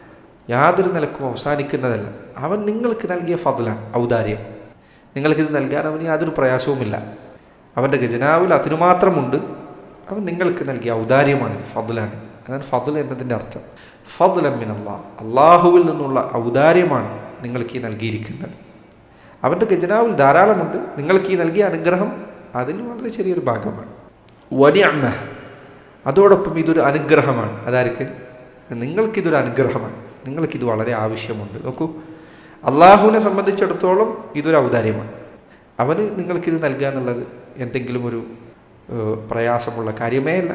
യാതൊരു നിലക്കും അവസാനിക്കുന്നതല്ല അവൻ നിങ്ങൾക്ക് നൽകിയ ഫضലാണ് ഔദാര്യം നിങ്ങൾക്കിത് നൽകാൻ അവന് യാതൊരു പ്രയാസവുമില്ല അവൻ്റെ ഖജനാവിൽ അതിനു മാത്രമുണ്ട് അവൻ നിങ്ങൾക്ക് നൽകിയ ഔദാര്യമാണ് ഫضലാണ് അതാണ് ഫضൽ എന്നതിൻ്റെ അർത്ഥം ഫضൽ അമ്മിനല്ലാ അള്ളാഹുവിൽ നിന്നുള്ള ഔദാര്യമാണ് നിങ്ങൾക്ക് ഈ നൽകിയിരിക്കുന്നത് അവൻ്റെ ഖജനാവിൽ ധാരാളമുണ്ട് നിങ്ങൾക്ക് ഈ നൽകിയ അനുഗ്രഹം അതിൽ വളരെ ചെറിയൊരു ഭാഗമാണ് വലിയ അമ്മ അതോടൊപ്പം ഇതൊരു അനുഗ്രഹമാണ് അതാർക്ക് നിങ്ങൾക്കിതൊരു അനുഗ്രഹമാണ് നിങ്ങൾക്കിത് വളരെ ആവശ്യമുണ്ട് നോക്കൂ അള്ളാഹുവിനെ സംബന്ധിച്ചിടത്തോളം ഇതൊരു ഔദാര്യമാണ് അവന് നിങ്ങൾക്കിത് നൽകുക എന്നുള്ളത് എന്തെങ്കിലും ഒരു പ്രയാസമുള്ള കാര്യമേ അല്ല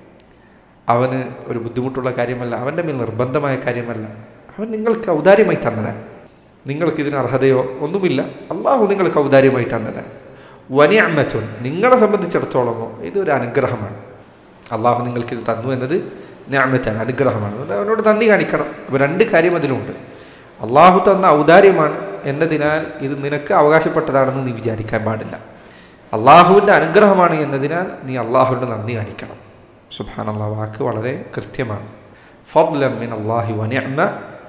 അവന് ഒരു ബുദ്ധിമുട്ടുള്ള കാര്യമല്ല അവൻ്റെ മേൽ നിർബന്ധമായ കാര്യമല്ല അവൻ നിങ്ങൾക്ക് ഔദാര്യമായി തന്നതാണ് നിങ്ങൾക്കിതിന് അർഹതയോ ഒന്നുമില്ല അള്ളാഹു നിങ്ങൾക്ക് ഔദാര്യമായി തന്നതാണ് വനിയമ്മത്തുൻ നിങ്ങളെ സംബന്ധിച്ചിടത്തോളമോ ഇതൊരു അനുഗ്രഹമാണ് അള്ളാഹു നിങ്ങൾക്കിത് തന്നു എന്നത് ഞാമത്താണ് അനുഗ്രഹമാണ് അതുകൊണ്ട് അവനോട് നന്ദി കാണിക്കണം അപ്പോൾ രണ്ട് കാര്യം അതിലുണ്ട് അള്ളാഹു തന്ന ഔദാര്യമാണ് എന്നതിനാൽ ഇത് നിനക്ക് അവകാശപ്പെട്ടതാണെന്ന് നീ വിചാരിക്കാൻ പാടില്ല അള്ളാഹുവിൻ്റെ അനുഗ്രഹമാണ് എന്നതിനാൽ നീ അള്ളാഹുവിൻ്റെ നന്ദി കാണിക്കണം സുബാനുള്ള വാക്ക് വളരെ കൃത്യമാണ് ഫضലം മിൻ അള്ളാഹി വനിഅമ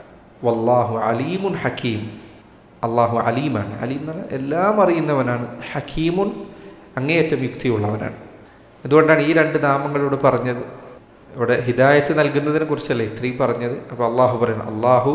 വല്ലാഹു അലീമുൻ ഹക്കീം അള്ളാഹു അലീമാണ് അലീം എന്ന് പറഞ്ഞാൽ എല്ലാം അറിയുന്നവനാണ് ഹക്കീമുൻ അങ്ങേയറ്റം യുക്തിയുള്ളവനാണ് അതുകൊണ്ടാണ് ഈ രണ്ട് നാമങ്ങളോട് പറഞ്ഞത് ഇവിടെ ഹിദായത്ത് നൽകുന്നതിനെ കുറിച്ചല്ല ഇത്രയും പറഞ്ഞത് അപ്പോൾ അള്ളാഹു പറയണം അള്ളാഹു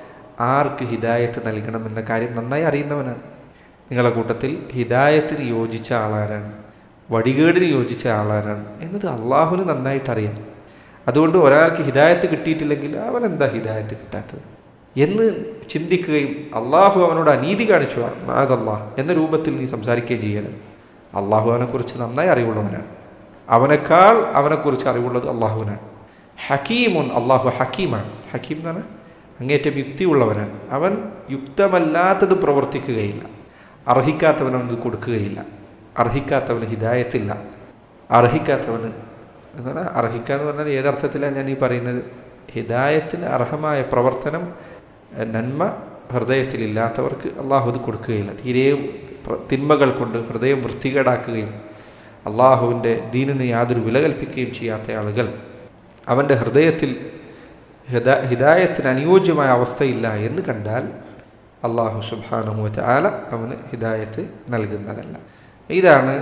ആർക്ക് ഹിദായത്ത് നൽകണം എന്ന കാര്യം നന്നായി അറിയുന്നവനാണ് നിങ്ങളുടെ കൂട്ടത്തിൽ ഹിദായത്തിന് യോജിച്ച ആളാരാണ് വടികേടിന് യോജിച്ച ആളാരാണ് എന്നത് അള്ളാഹുവിന് നന്നായിട്ട് അറിയാം അതുകൊണ്ട് ഒരാൾക്ക് ഹിദായത്ത് കിട്ടിയിട്ടില്ലെങ്കിൽ അവൻ എന്താ ഹിദായത്ത് കിട്ടാത്തത് എന്ന് ചിന്തിക്കുകയും അള്ളാഹു അവനോട് അനീതി കാണിച്ചു അതല്ലാ എന്ന രൂപത്തിൽ നീ സംസാരിക്കുകയും ചെയ്യരുത് അള്ളാഹു അവനെക്കുറിച്ച് നന്നായി അറിവുള്ളവനാണ് അവനേക്കാൾ അവനെക്കുറിച്ച് അറിവുള്ളത് അള്ളാഹുവിനാണ് ഹക്കീമുൻ അള്ളാഹു ഹക്കീമാണ് ഹക്കീം എന്ന് പറഞ്ഞാൽ അങ്ങേറ്റം യുക്തിയുള്ളവനാണ് അവൻ യുക്തമല്ലാത്തത് പ്രവർത്തിക്കുകയില്ല അർഹിക്കാത്തവനത് കൊടുക്കുകയില്ല അർഹിക്കാത്തവന് ഹിദായത്തില്ല അർഹിക്കാത്തവന് എന്ന് പറഞ്ഞാൽ അർഹിക്കുക എന്ന് പറഞ്ഞാൽ ഏതർത്ഥത്തിലാണ് ഞാൻ ഈ പറയുന്നത് ഹിദായത്തിന് അർഹമായ പ്രവർത്തനം നന്മ ഹൃദയത്തിലില്ലാത്തവർക്ക് അള്ളാഹു അത് കൊടുക്കുകയില്ല തീരെ തിന്മകൾ കൊണ്ട് ഹൃദയം വൃത്തികേടാക്കുകയും അള്ളാഹുവിൻ്റെ ദീനിന് യാതൊരു വില കൽപ്പിക്കുകയും ചെയ്യാത്ത ആളുകൾ അവൻ്റെ ഹൃദയത്തിൽ ഹിദ ഹിദായത്തിന് അനുയോജ്യമായ അവസ്ഥയില്ല എന്ന് കണ്ടാൽ അള്ളാഹു സുബാനുമൂറ്റ ആല അവന് ഹിദായത്ത് നൽകുന്നതല്ല ഇതാണ്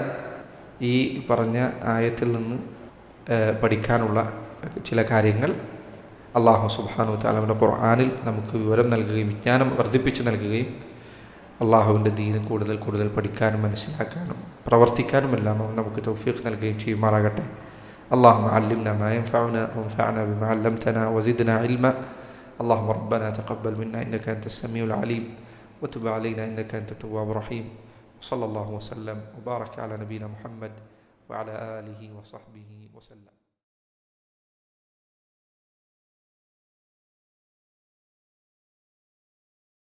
ഈ പറഞ്ഞ ആയത്തിൽ നിന്ന് പഠിക്കാനുള്ള ചില കാര്യങ്ങൾ അള്ളാഹു സുബാനു താലമിൻ്റെ ഖുർആാനിൽ നമുക്ക് വിവരം നൽകുകയും വിജ്ഞാനം വർദ്ധിപ്പിച്ചു നൽകുകയും അള്ളാഹുവിൻ്റെ ദീന് കൂടുതൽ കൂടുതൽ പഠിക്കാനും മനസ്സിലാക്കാനും പ്രവർത്തിക്കാനും എല്ലാം അവൻ നമുക്ക് തൗഫീഖ് നൽകുകയും ചെയ്യുമാറാകട്ടെ اللهم علمنا ما ينفعنا وانفعنا بما علمتنا وزدنا علما اللهم ربنا تقبل منا إنك أنت السميع العليم وتب علينا إنك أنت التواب الرحيم وصلى الله وسلم وبارك على نبينا محمد وعلى آله وصحبه وسلم